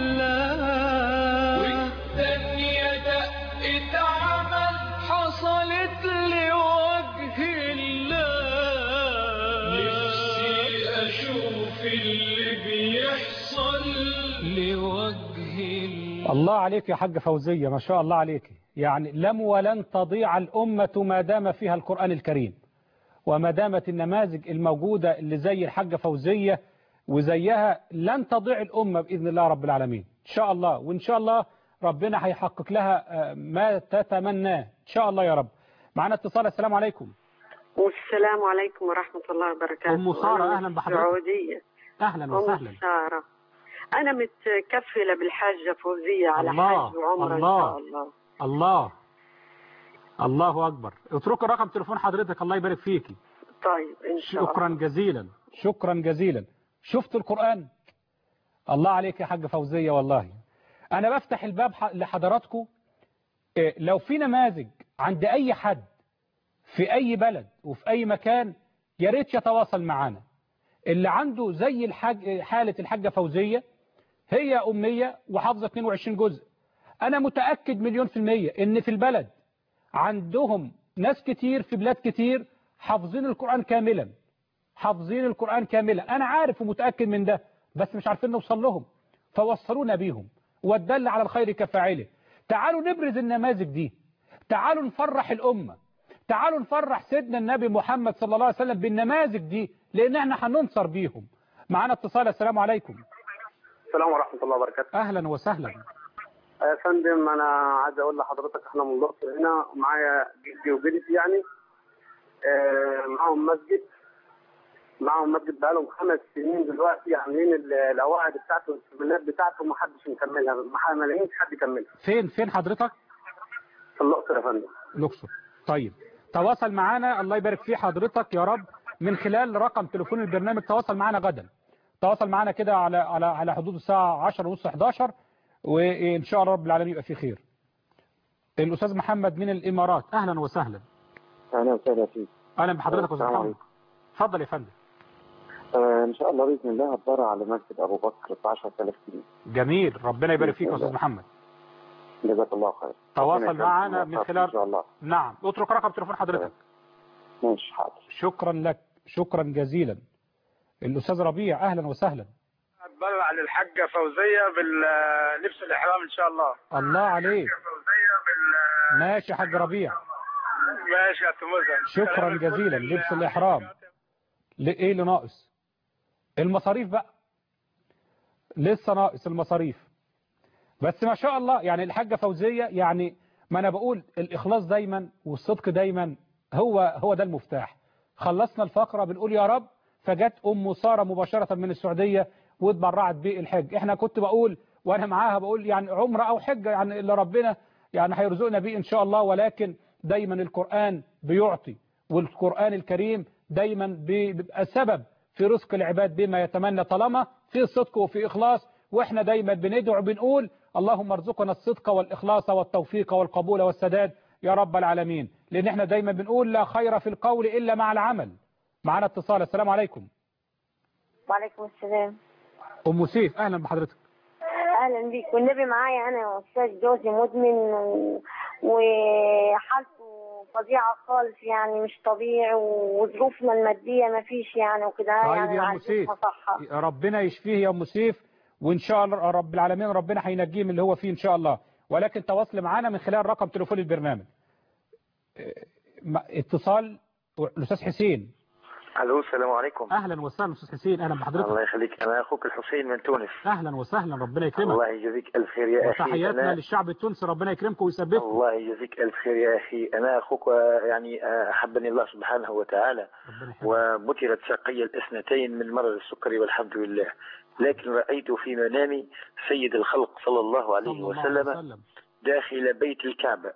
الله والثانية دقة عمل حصلت لوجه الله نفسي أشوف اللي بيحصل لوجه الله الله عليك يا حاج فوزية ما شاء الله عليك يعني لم ولن تضيع الأمة ما دام فيها القرآن الكريم وما دامت النماذج الموجودة اللي زي الحاجة فوزية وزيها لن تضيع الأمة بإذن الله رب العالمين إن شاء الله وإن شاء الله ربنا هيحقق لها آه، ما تتمناه إن شاء الله يا رب معنا اتصال السلام عليكم والسلام عليكم ورحمة الله وبركاته أم سارة، أنا أهلا من بحضرتك. السعودية أهلا وسهلا أم سارة أنا متكفلة بالحاجة فوزية على الله، حج وعمرة إن الله. شاء الله الله الله أكبر اترك رقم تليفون حضرتك الله يبارك فيكي طيب إن شاء الله شكرا جزيلا شكرا جزيلا شفت القرآن الله عليك يا حاج فوزية والله أنا بفتح الباب ح- لحضراتكم إيه، لو في نماذج عند أي حد في أي بلد وفي أي مكان يا ريت يتواصل معنا اللي عنده زي الحاج حالة الحاجة فوزية هي أمية وحافظة 22 جزء أنا متأكد مليون في المية إن في البلد عندهم ناس كتير في بلاد كتير حافظين القرآن كاملا حافظين القرآن كاملا أنا عارف ومتأكد من ده بس مش عارفين نوصل لهم فوصلونا بيهم والدل على الخير كفاعله تعالوا نبرز النماذج دي تعالوا نفرح الأمة تعالوا نفرح سيدنا النبي محمد صلى الله عليه وسلم بالنماذج دي لأن احنا هننصر بيهم معانا اتصال السلام عليكم السلام ورحمة الله وبركاته أهلا وسهلا يا فندم أنا عايز أقول لحضرتك إحنا من الأقصر هنا ومعايا جدي وجدتي يعني آه، معاهم مسجد معاهم مسجد بقالهم خمس سنين دلوقتي عاملين ال- القواعد بتاعته والسبلات بتاعته ومحدش مكملها ما ما لاقيين حد يكملها فين فين حضرتك في الأقصر يا فندم الأقصر طيب تواصل معانا الله يبارك في حضرتك يا رب من خلال رقم تليفون البرنامج تواصل معانا غدا تواصل معانا كده على على على حدود الساعة 10 ونص 11 وإن شاء الله رب العالمين يبقى في خير الأستاذ محمد من الإمارات أهلا وسهلا أهلا وسهلا فيك أهلا بحضرتك أستاذ السلام محمد عليكم. اتفضل يا فندم آه إن شاء الله بإذن الله هتبرع على مسجد أبو بكر ب 10000 جنيه جميل ربنا يبارك فيك يا بإذن أستاذ الله. محمد جزاك الله خير تواصل ربنا معنا يكرمك من ويوفقك خلال إن شاء الله نعم اترك رقم تليفون حضرتك ماشي حاضر شكرا لك شكرا جزيلا الأستاذ ربيع أهلا وسهلا بلع للحاجة فوزية باللبس الإحرام إن شاء الله الله عليك ماشي يا حاج ربيع ماشي يا تموزة شكرا جزيلا لبس الإحرام ل- ايه اللي ناقص المصاريف بقى لسه ناقص المصاريف بس ما شاء الله يعني الحاجة فوزية يعني ما انا بقول الإخلاص دايما والصدق دايما هو هو ده المفتاح خلصنا الفقرة بنقول يا رب فجت أم سارة مباشرة من السعودية واتبرعت بالحج احنا كنت بقول وانا معاها بقول يعني عمرة او حجة يعني اللي ربنا يعني هيرزقنا بيه ان شاء الله ولكن دايما القرآن بيعطي والقرآن الكريم دايما بيبقى سبب في رزق العباد بما يتمنى طالما في صدق وفي إخلاص واحنا دايما بندعو بنقول اللهم ارزقنا الصدق والإخلاص والتوفيق والقبول والسداد يا رب العالمين لأن احنا دايما بنقول لا خير في القول إلا مع العمل معنا اتصال السلام عليكم وعليكم السلام ام سيف اهلا بحضرتك اهلا بيك والنبي معايا انا يا استاذ جوزي مدمن و... وحالته فظيعه خالص يعني مش طبيعي وظروفنا الماديه ما فيش يعني وكده طيب يعني يا ام عايزين سيف مصحة. ربنا يشفيه يا ام سيف وان شاء الله رب العالمين ربنا هينجيه من اللي هو فيه ان شاء الله ولكن تواصل معانا من خلال رقم تليفون البرنامج اه، ما- اتصال الاستاذ حسين الو السلام عليكم اهلا وسهلا استاذ حسين اهلا بحضرتك الله يخليك انا اخوك الحسين من تونس اهلا وسهلا ربنا يكرمك الله يجزيك الف خير يا اخي وتحياتنا أنا للشعب التونسي ربنا يكرمكم ويثبتكم الله يجزيك الف خير يا اخي انا اخوك آه، يعني آه، احبني الله سبحانه وتعالى وبترت شقي الاثنتين من مرض السكري والحمد لله لكن رايت في منامي سيد الخلق صلى الله عليه صلى الله عليه وسلم وسلم داخل بيت الكعبة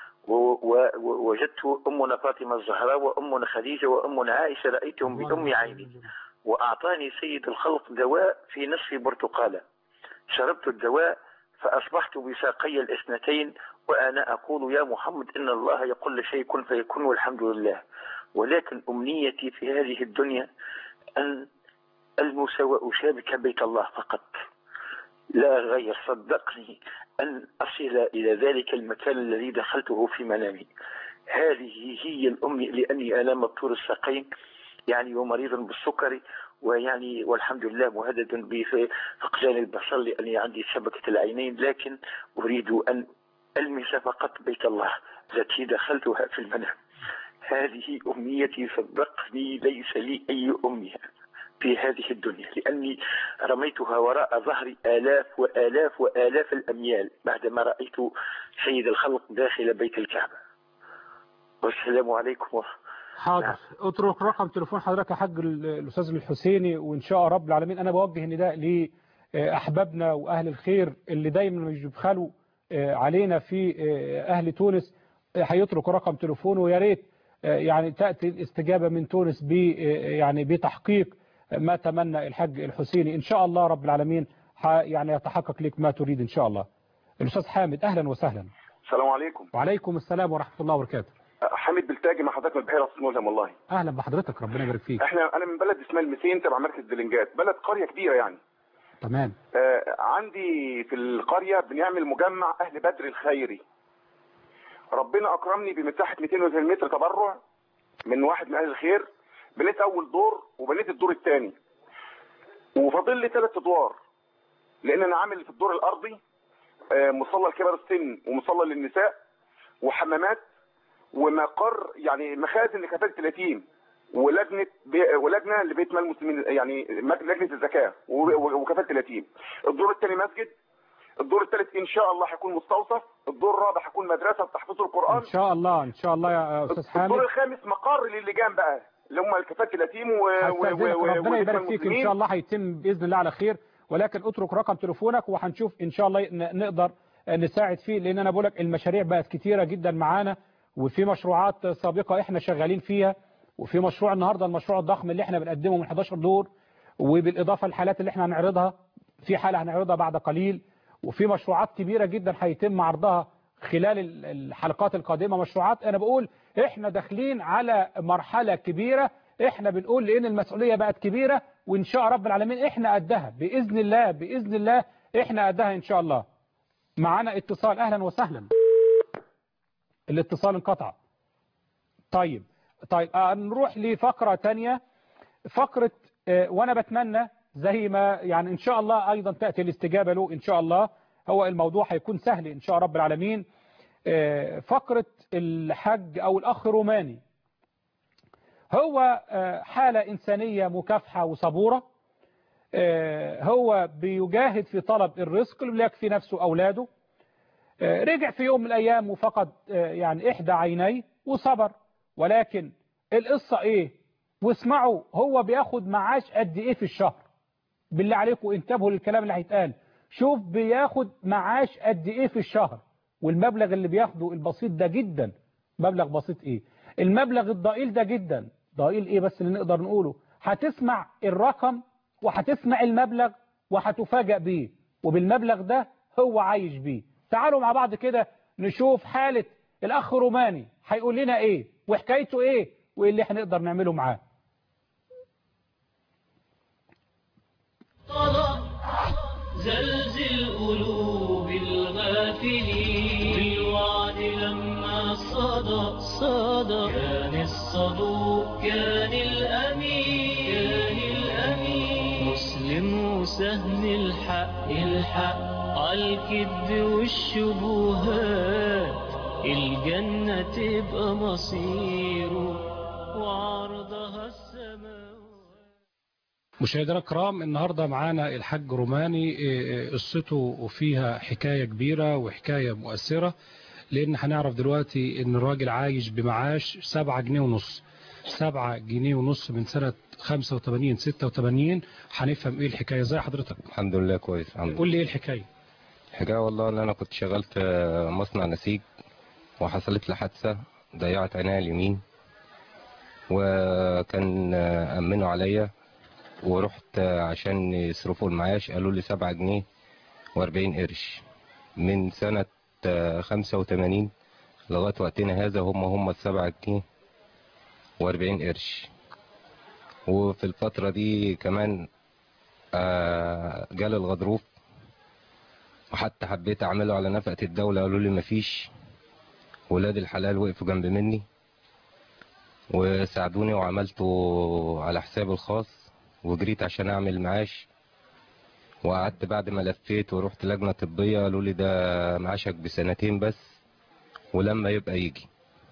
ووجدت أمنا فاطمة الزهراء وأمنا خديجة وأمنا عائشة رأيتهم بأم عيني وأعطاني سيد الخلق دواء في نصف برتقالة شربت الدواء فأصبحت بساقي الاثنتين وأنا أقول يا محمد إن الله يقول لشيء كن فيكون والحمد لله ولكن أمنيتي في هذه الدنيا أن ألمس وأشابك بيت الله فقط لا غير صدقني أن أصل إلى ذلك المكان الذي دخلته في منامي هذه هي الأمنية لأني أنا مبتور الساقين يعني ومريض بالسكري ويعني والحمد لله مهدد بفقدان البصر لأني عندي شبكة العينين لكن أريد أن ألمس فقط بيت الله التي دخلتها في المنام هذه أمنيتي صدقني ليس لي أي أمنية في هذه الدنيا لأني رميتها وراء ظهري آلاف وآلاف وآلاف الأميال بعدما رأيت سيد الخلق داخل بيت الكعبة والسلام عليكم حاضر اترك رقم تليفون حضرتك يا حاج ال- الاستاذ الحسيني وان شاء رب العالمين انا بوجه نداء لاحبابنا واهل الخير اللي دايما بيبخلوا آه، علينا في آه، اهل تونس آه، هيتركوا رقم تليفونه ويا ريت آه، يعني تاتي الاستجابه من تونس ب آه، يعني بتحقيق ما تمنى الحاج الحسيني ان شاء الله رب العالمين ح- يعني يتحقق لك ما تريد ان شاء الله الاستاذ حامد اهلا وسهلا السلام عليكم وعليكم السلام ورحمه الله وبركاته حامد بلتاجي مع حضرتك من البحيره اسمه ملهم والله اهلا بحضرتك ربنا يبارك فيك احنا انا من بلد اسمها المسين تبع مركز دلنجات بلد قريه كبيره يعني تمام آه عندي في القريه بنعمل مجمع اهل بدر الخيري ربنا اكرمني بمساحه 230 متر تبرع من واحد من اهل الخير بنيت اول دور وبنيت الدور الثاني وفاضل لي ثلاث ادوار لان انا عامل في الدور الارضي آه، مصلى لكبار السن ومصلى للنساء وحمامات ومقر يعني مخازن لكفاله اليتيم ولجنه بي... ولجنه لبيت مال المسلمين يعني مج- لجنه الزكاه و- و- وكفاله اليتيم الدور الثاني مسجد الدور الثالث ان شاء الله هيكون مستوصف الدور الرابع هيكون مدرسه تحفيظ القران ان شاء الله ان شاء الله يا استاذ حامد الدور الخامس مقر للجان بقى اللي هم كفاله اليتيم و... و... هستأذنك و... ربنا وبيت يبارك مال فيك ان المسلمين. شاء الله هيتم باذن الله على خير ولكن اترك رقم تليفونك وهنشوف ان شاء الله ن- نقدر نساعد فيه لان انا بقول لك المشاريع بقت كتيره جدا معانا وفي مشروعات سابقه احنا شغالين فيها وفي مشروع النهارده المشروع الضخم اللي احنا بنقدمه من 11 دور وبالاضافه للحالات اللي احنا هنعرضها في حاله هنعرضها بعد قليل وفي مشروعات كبيره جدا هيتم عرضها خلال ال- الحلقات القادمه مشروعات انا بقول احنا داخلين على مرحله كبيره احنا بنقول لان المسؤوليه بقت كبيره وان شاء رب العالمين احنا قدها باذن الله باذن الله احنا قدها ان شاء الله معانا اتصال اهلا وسهلا الاتصال انقطع طيب طيب آه نروح لفقره تانية فقره آه وانا بتمنى زي ما يعني ان شاء الله ايضا تاتي الاستجابه له ان شاء الله هو الموضوع هيكون سهل ان شاء رب العالمين آه فقره الحج او الاخ روماني هو آه، حالة إنسانية مكافحة وصبورة آه، هو بيجاهد في طلب الرزق ليكفي نفسه أولاده آه، رجع في يوم من الأيام وفقد آه، يعني إحدى عينيه وصبر ولكن القصة إيه واسمعوا هو بياخد معاش قد إيه في الشهر بالله عليكم انتبهوا للكلام اللي هيتقال شوف بياخد معاش قد إيه في الشهر والمبلغ اللي بياخده البسيط ده جدا مبلغ بسيط إيه المبلغ الضئيل ده جدا ضئيل إيه بس اللي نقدر نقوله هتسمع الرقم وهتسمع المبلغ وهتفاجأ بيه وبالمبلغ ده هو عايش بيه تعالوا مع بعض كده نشوف حالة الأخ روماني هيقول لنا إيه وحكايته إيه وإيه اللي هنقدر نعمله معاه طلب زلزل قلوب الغافلين بالوعد لما صدى صدى كان الصدوق كان الأمين كان الأمين مسلم وسهم الحق الحق عالكذب والشبهات الجنة تبقى مصيره وعرضها السماء مشاهدينا الكرام النهارده معانا الحاج روماني إيه، قصته فيها حكايه كبيره وحكايه مؤثره لان هنعرف دلوقتي ان الراجل عايش بمعاش 7 جنيه ونص 7 جنيه ونص من سنه 85 86 هنفهم ايه الحكايه ازاي حضرتك الحمد لله كويس الحمد لله قول لي ايه الحكايه الحكايه والله ان انا كنت شغال في مصنع نسيج وحصلت لي حادثه ضيعت عينيا اليمين وكان امنوا عليا ورحت عشان يصرفوا المعاش قالوا لي سبعة جنيه واربعين قرش من سنة خمسة وتمانين لغاية وقتنا هذا هم هم السبعة جنيه واربعين قرش وفي الفترة دي كمان آه، جالي الغضروف وحتى حبيت اعمله على نفقة الدولة قالوا لي مفيش ولاد الحلال وقفوا جنب مني وساعدوني وعملته على حسابي الخاص وجريت عشان اعمل معاش وقعدت بعد ما لفيت ورحت لجنة طبية قالوا لي ده معاشك بسنتين بس ولما يبقى يجي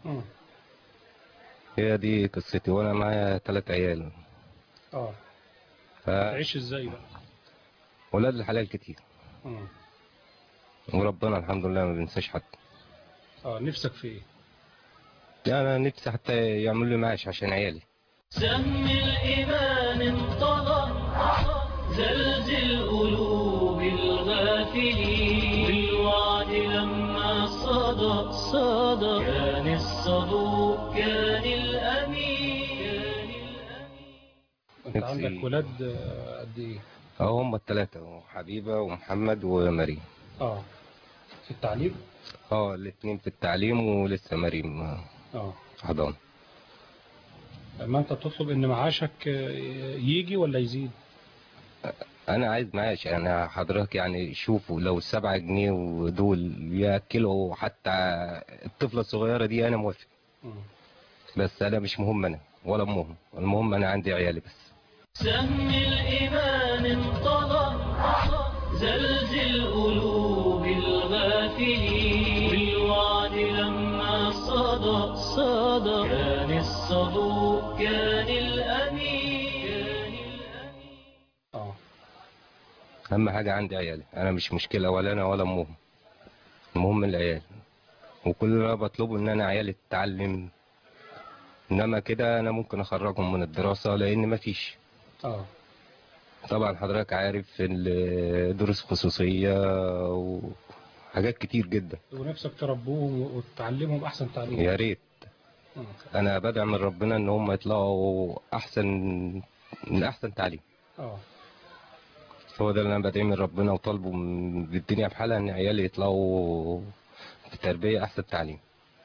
هي دي قصتي وانا معايا ثلاث عيال اه ف... تعيش ازاي بقى ولاد الحلال كتير مم. وربنا الحمد لله ما بينساش حد اه نفسك في ايه يعني انا نفسي حتى يعملوا لي معاش عشان عيالي سم الإيمان انطلق زلزل قلوب الغافلين بالوعد لما صدى صدى كان الصدوق كان الأمين انت نفسي- عندك ولاد آه، قد ايه اه هم الثلاثة حبيبة ومحمد ومريم اه في التعليم اه الاثنين في التعليم ولسه مريم آه، اه حضانة اما انت تطلب ان معاشك آه، يجي ولا يزيد انا عايز معاش انا حضرتك يعني شوفوا لو السبعة جنيه ودول ياكلوا حتى الطفلة الصغيرة دي انا موافق بس انا مش مهم انا ولا امهم المهم انا عندي عيالي بس سم الإيمان انطلق زلزل قلوب الغافلين بالوعد لما صدى صدى كان الصدوق كان الأمين اه اهم حاجة عندي عيالي انا مش مشكلة ولا انا ولا امهم المهم العيال وكل اللي انا بطلبه ان انا عيالي تتعلم انما كده انا ممكن اخرجهم من الدراسة لان مفيش اه طبعا حضرتك عارف الدروس خصوصية وحاجات كتير جدا ونفسك تربوهم وتعلمهم احسن تعليم يا ريت مم. انا بدعم من ربنا ان هم يطلعوا احسن من احسن تعليم اه هو ده اللي انا بدعي من ربنا وطالبه من بالدنيا بحالها ان عيالي يطلعوا في تربية احسن تعليم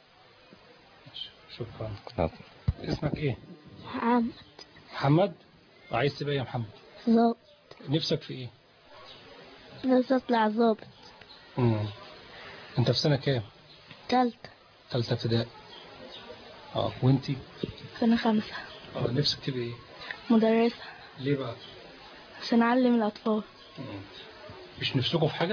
شكرا آه. اسمك ايه محمد محمد عايز تبقى إيه يا محمد ظابط نفسك في ايه نفسي اطلع ظابط مم. انت في سنة كام تالتة ثالثة ابتدائي اه وانتي سنة خمسة اه نفسك تبقى ايه مدرسة ليه بقى عشان أعلم الأطفال مم. مش نفسكوا في حاجة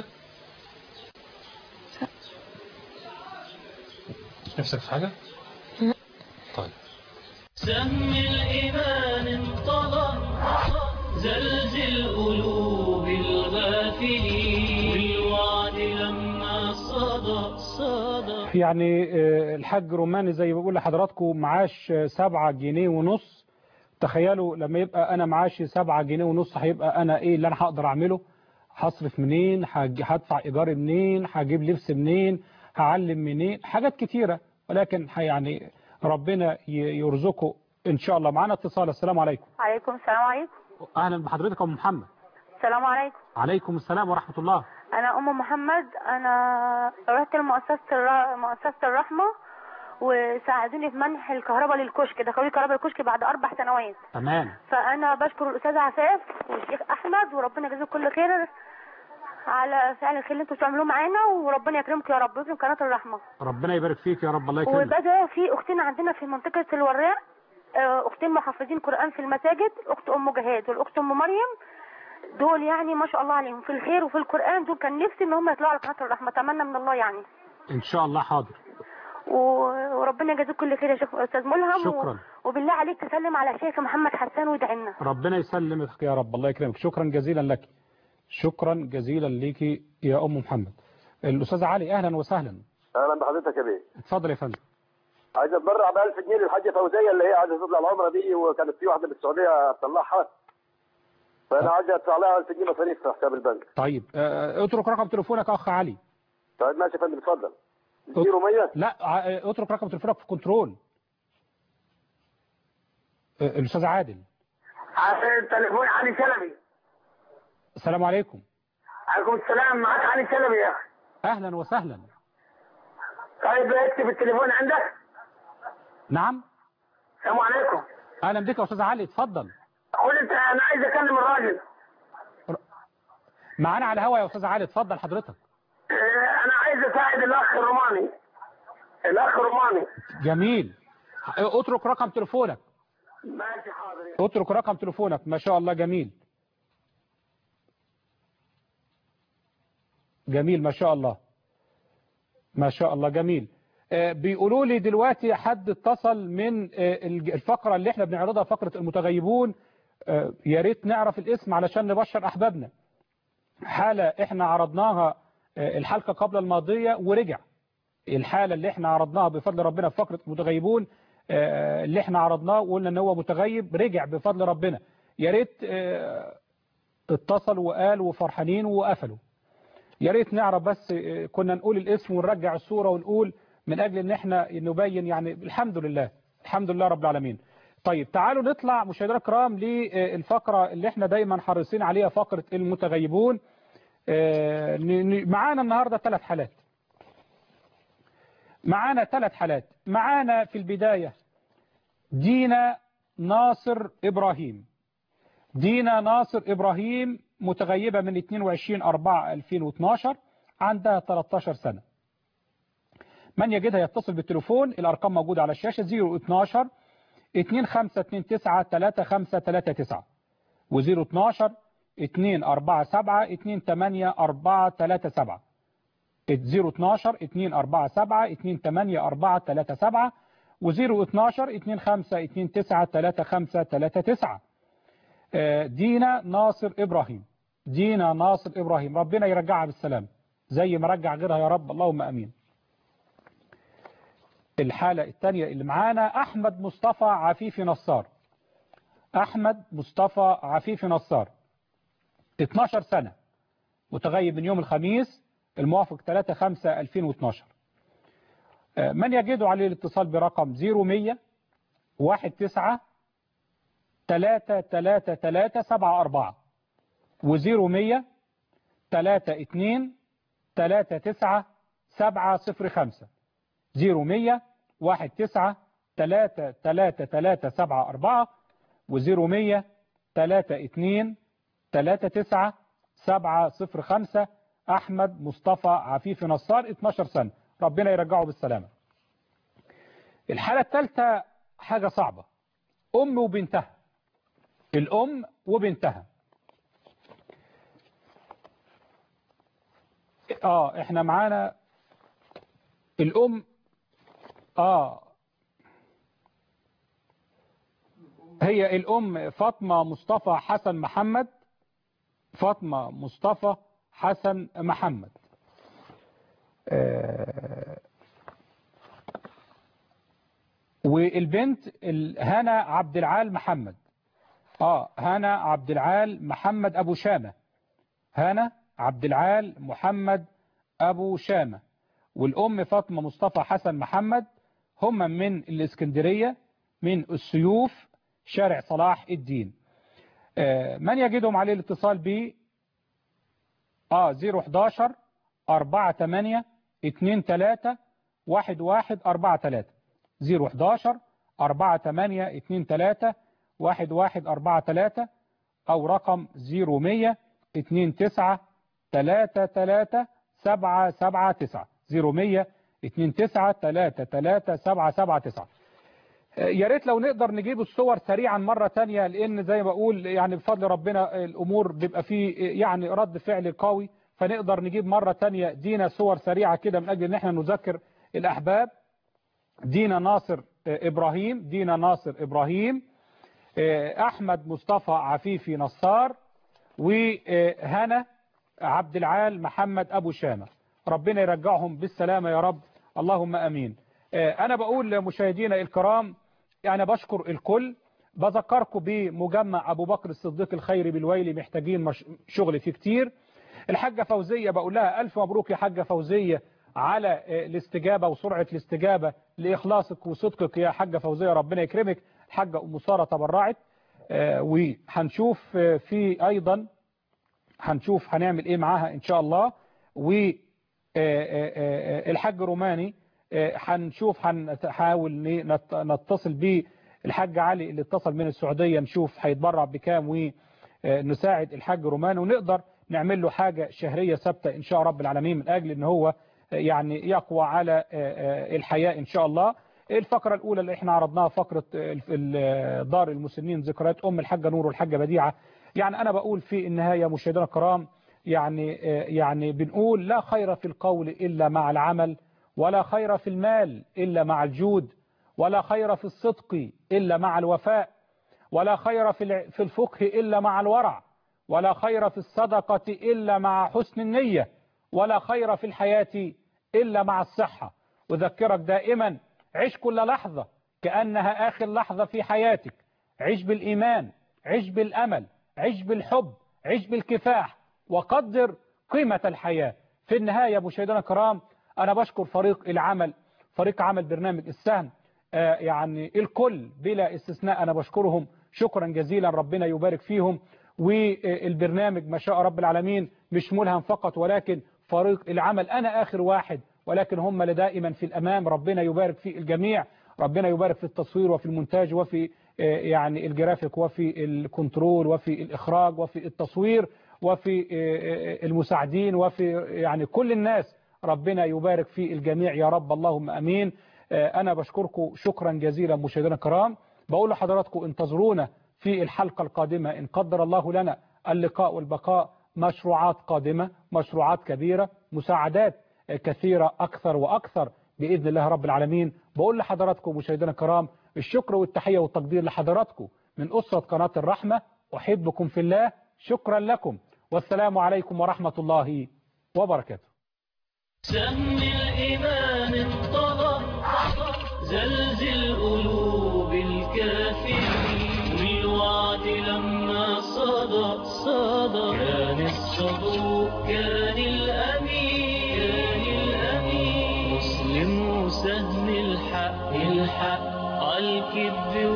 مش نفسك في حاجة لا. طيب سم الإيمان انطلق زلزل قلوب الغافلين بالوعد لما صدى صدى يعني آه، الحاج روماني زي ما بقول لحضراتكم معاش آه، سبعة جنيه ونص تخيلوا لما يبقى انا معاشي سبعة جنيه ونص هيبقى انا ايه اللي انا هقدر اعمله هصرف منين هج- هدفع ايجار منين هجيب لبس منين هعلم منين حاجات كتيرة ولكن ح- يعني ربنا ي- يرزقه ان شاء الله معانا اتصال السلام عليكم عليكم السلام عليكم اهلا بحضرتك يا ام محمد السلام عليكم عليكم السلام ورحمة الله انا ام محمد انا رحت لمؤسسه الر... مؤسسه الرحمه وساعدوني في منح الكهرباء للكشك دخلوا لي كهرباء الكشك بعد اربع سنوات تمام فانا بشكر الاستاذ عفاف والشيخ احمد وربنا يجازيهم كل خير على فعل الخير اللي انتوا بتعملوه معانا وربنا يكرمكم يا رب ويكرم قناه الرحمه ربنا يبارك فيك يا رب الله يكرمك وبدا في اختين عندنا في منطقه الوراق آه، اختين محفظين قران في المساجد اخت ام جهاد والاخت ام مريم دول يعني ما شاء الله عليهم في الخير وفي القران دول كان نفسي ان هم يطلعوا على قناه الرحمه اتمنى من الله يعني ان شاء الله حاضر و- وربنا يجازيك كل خير يا شيخ استاذ ملهم شكراً. و... وبالله عليك تسلم على شيخ محمد حسان وادعي لنا ربنا يسلمك يا رب الله يكرمك شكرا جزيلا لك شكرا جزيلا لك يا ام محمد الاستاذ علي اهلا وسهلا اهلا بحضرتك يا بيه اتفضل يا فندم عايز اتبرع ب 1000 جنيه للحاجه فوزيه اللي هي عايزه تطلع العمره دي وكانت في واحده من السعوديه تطلعها فانا عايز ادفع لها 1000 جنيه مصاريف في حساب البنك طيب آه، اترك رقم تليفونك اخ علي طيب ماشي يا فندم اتفضل 0100 لا ع- اترك رقم تليفونك في كنترول آه، الاستاذ عادل التليفون علي شلبي السلام عليكم عليكم السلام معك علي شلبي يا اخي اهلا وسهلا طيب اكتب التليفون عندك نعم السلام عليكم اهلا بك يا استاذ علي اتفضل قول انت انا عايز اكلم الراجل معانا على الهوا يا استاذ علي اتفضل حضرتك اه، انا عايز اساعد الاخ الروماني الاخ الروماني جميل اترك رقم تليفونك ماشي حاضر اترك رقم تليفونك ما شاء الله جميل جميل ما شاء الله ما شاء الله جميل آه، بيقولوا لي دلوقتي حد اتصل من آه، الج- الفقرة اللي احنا بنعرضها فقرة المتغيبون آه، يا ريت نعرف الاسم علشان نبشر احبابنا حالة احنا عرضناها آه، الحلقة قبل الماضية ورجع الحالة اللي احنا عرضناها بفضل ربنا في فقرة المتغيبون آه، اللي احنا عرضناه وقلنا ان هو متغيب رجع بفضل ربنا يا ريت آه، اتصلوا وقالوا وفرحانين وقفلوا يا ريت نعرف بس آه، كنا نقول الاسم ونرجع الصورة ونقول من اجل ان احنا نبين يعني الحمد لله الحمد لله رب العالمين طيب تعالوا نطلع مشاهدينا الكرام للفقرة اللي احنا دايما حريصين عليها فقرة المتغيبون آه، ن- ن- معانا النهاردة ثلاث حالات معانا ثلاث حالات معانا في البداية دينا ناصر إبراهيم دينا ناصر إبراهيم متغيبة من 22 4 2012 عندها 13 سنة من يجدها يتصل بالتليفون الأرقام موجودة على الشاشة 012 2529 3539 و012 247 28437 012 247 28437 و012 2529 دينا ناصر إبراهيم دينا ناصر إبراهيم ربنا يرجعها بالسلام زي ما رجع غيرها يا رب اللهم أمين الحالة الثانية اللي معانا أحمد مصطفى عفيفي نصار أحمد مصطفى عفيفي نصار 12 سنة متغيب من يوم الخميس الموافق 3 5 2012 آه، من يجد عليه الاتصال برقم 0100 19 3 3 3 7 4 و0100 32 39 7 0 5 0100 19 3 3 3 7 4 و0100 32 39 7 0 5 أحمد مصطفى عفيفي نصار 12 سنة ربنا يرجعه بالسلامة الحالة الثالثة حاجة صعبة أم وبنتها الأم وبنتها اه احنا معانا الأم اه هي الأم فاطمة مصطفى حسن محمد فاطمة مصطفى حسن محمد آه، والبنت ال- هنا عبد العال محمد اه هنا عبد العال محمد ابو شامة هنا عبد العال محمد ابو شامة والام فاطمة مصطفى حسن محمد هم من الاسكندرية من السيوف شارع صلاح الدين آه، من يجدهم عليه الاتصال ب اه 011 48 23 1143 011 48 23 1143 او رقم 0100 29 33 779 0100 29 33 779 يا ريت لو نقدر نجيب الصور سريعا مرة تانية لأن زي ما بقول يعني بفضل ربنا الأمور بيبقى فيه يعني رد فعل قوي فنقدر نجيب مرة تانية دينا صور سريعة كده من أجل أن احنا نذكر الأحباب دينا ناصر إبراهيم دينا ناصر إبراهيم أحمد مصطفى عفيفي نصار وهنا عبد العال محمد أبو شامة ربنا يرجعهم بالسلامة يا رب اللهم أمين أنا بقول لمشاهدينا الكرام أنا بشكر الكل بذكركم بمجمع أبو بكر الصديق الخيري بالويلي محتاجين مش... شغل فيه كتير الحاجة فوزية بقول لها ألف مبروك يا حاجة فوزية على الاستجابة وسرعة الاستجابة لإخلاصك وصدقك يا حاجة فوزية ربنا يكرمك الحاجة أم سارة تبرعت وهنشوف في أيضا هنشوف هنعمل إيه معاها إن شاء الله والحاج روماني هنشوف هنحاول نتصل بيه الحاج علي اللي اتصل من السعودية نشوف هيتبرع بكام ونساعد الحاج روماني ونقدر نعمل له حاجة شهرية ثابتة إن شاء رب العالمين من أجل إن هو يعني يقوى على الحياة إن شاء الله الفقرة الأولى اللي احنا عرضناها فقرة دار المسنين ذكريات أم الحاجة نور والحاجة بديعة يعني أنا بقول في النهاية مشاهدينا الكرام يعني يعني بنقول لا خير في القول إلا مع العمل ولا خير في المال إلا مع الجود ولا خير في الصدق إلا مع الوفاء ولا خير في الفقه إلا مع الورع ولا خير في الصدقة إلا مع حسن النية ولا خير في الحياة إلا مع الصحة أذكرك دائما عش كل لحظة كأنها آخر لحظة في حياتك عش بالإيمان عش بالأمل عش بالحب عش بالكفاح وقدر قيمة الحياة في النهاية مشاهدينا الكرام أنا بشكر فريق العمل فريق عمل برنامج السهم آه يعني الكل بلا استثناء أنا بشكرهم شكرا جزيلا ربنا يبارك فيهم والبرنامج ما شاء رب العالمين مش ملهم فقط ولكن فريق العمل أنا آخر واحد ولكن هم دائما في الأمام ربنا يبارك في الجميع ربنا يبارك في التصوير وفي المونتاج وفي يعني الجرافيك وفي الكنترول وفي الإخراج وفي التصوير وفي المساعدين وفي يعني كل الناس ربنا يبارك في الجميع يا رب اللهم أمين أنا بشكركم شكرا جزيلا مشاهدينا الكرام بقول لحضراتكم انتظرونا في الحلقة القادمة إن قدر الله لنا اللقاء والبقاء مشروعات قادمة مشروعات كبيرة مساعدات كثيرة أكثر وأكثر بإذن الله رب العالمين بقول لحضراتكم مشاهدينا الكرام الشكر والتحية والتقدير لحضراتكم من أسرة قناة الرحمة أحبكم في الله شكرا لكم والسلام عليكم ورحمة الله وبركاته سهم الإيمان انطلق زلزل قلوب الكافرين والوعد لما صدى صدى كان الصدوق كان الأمين كان الأمين مسلم وسهم الحق الحق عالكذب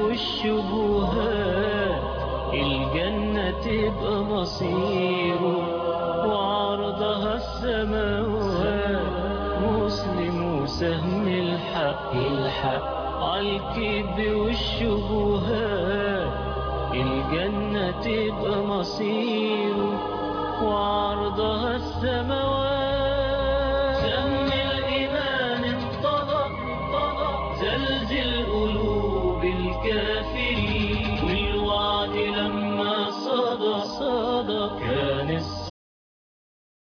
والشبهات الجنة تبقى مصيره وعرضها السماوات مسلم وسهم الحق الحق عالكذب والشبهات الجنة تبقى مصيره وعرضها السماوات سهم الإيمان انطلق زلزل قلوب الكافرين والوعد لما صدى صدى كان الصدى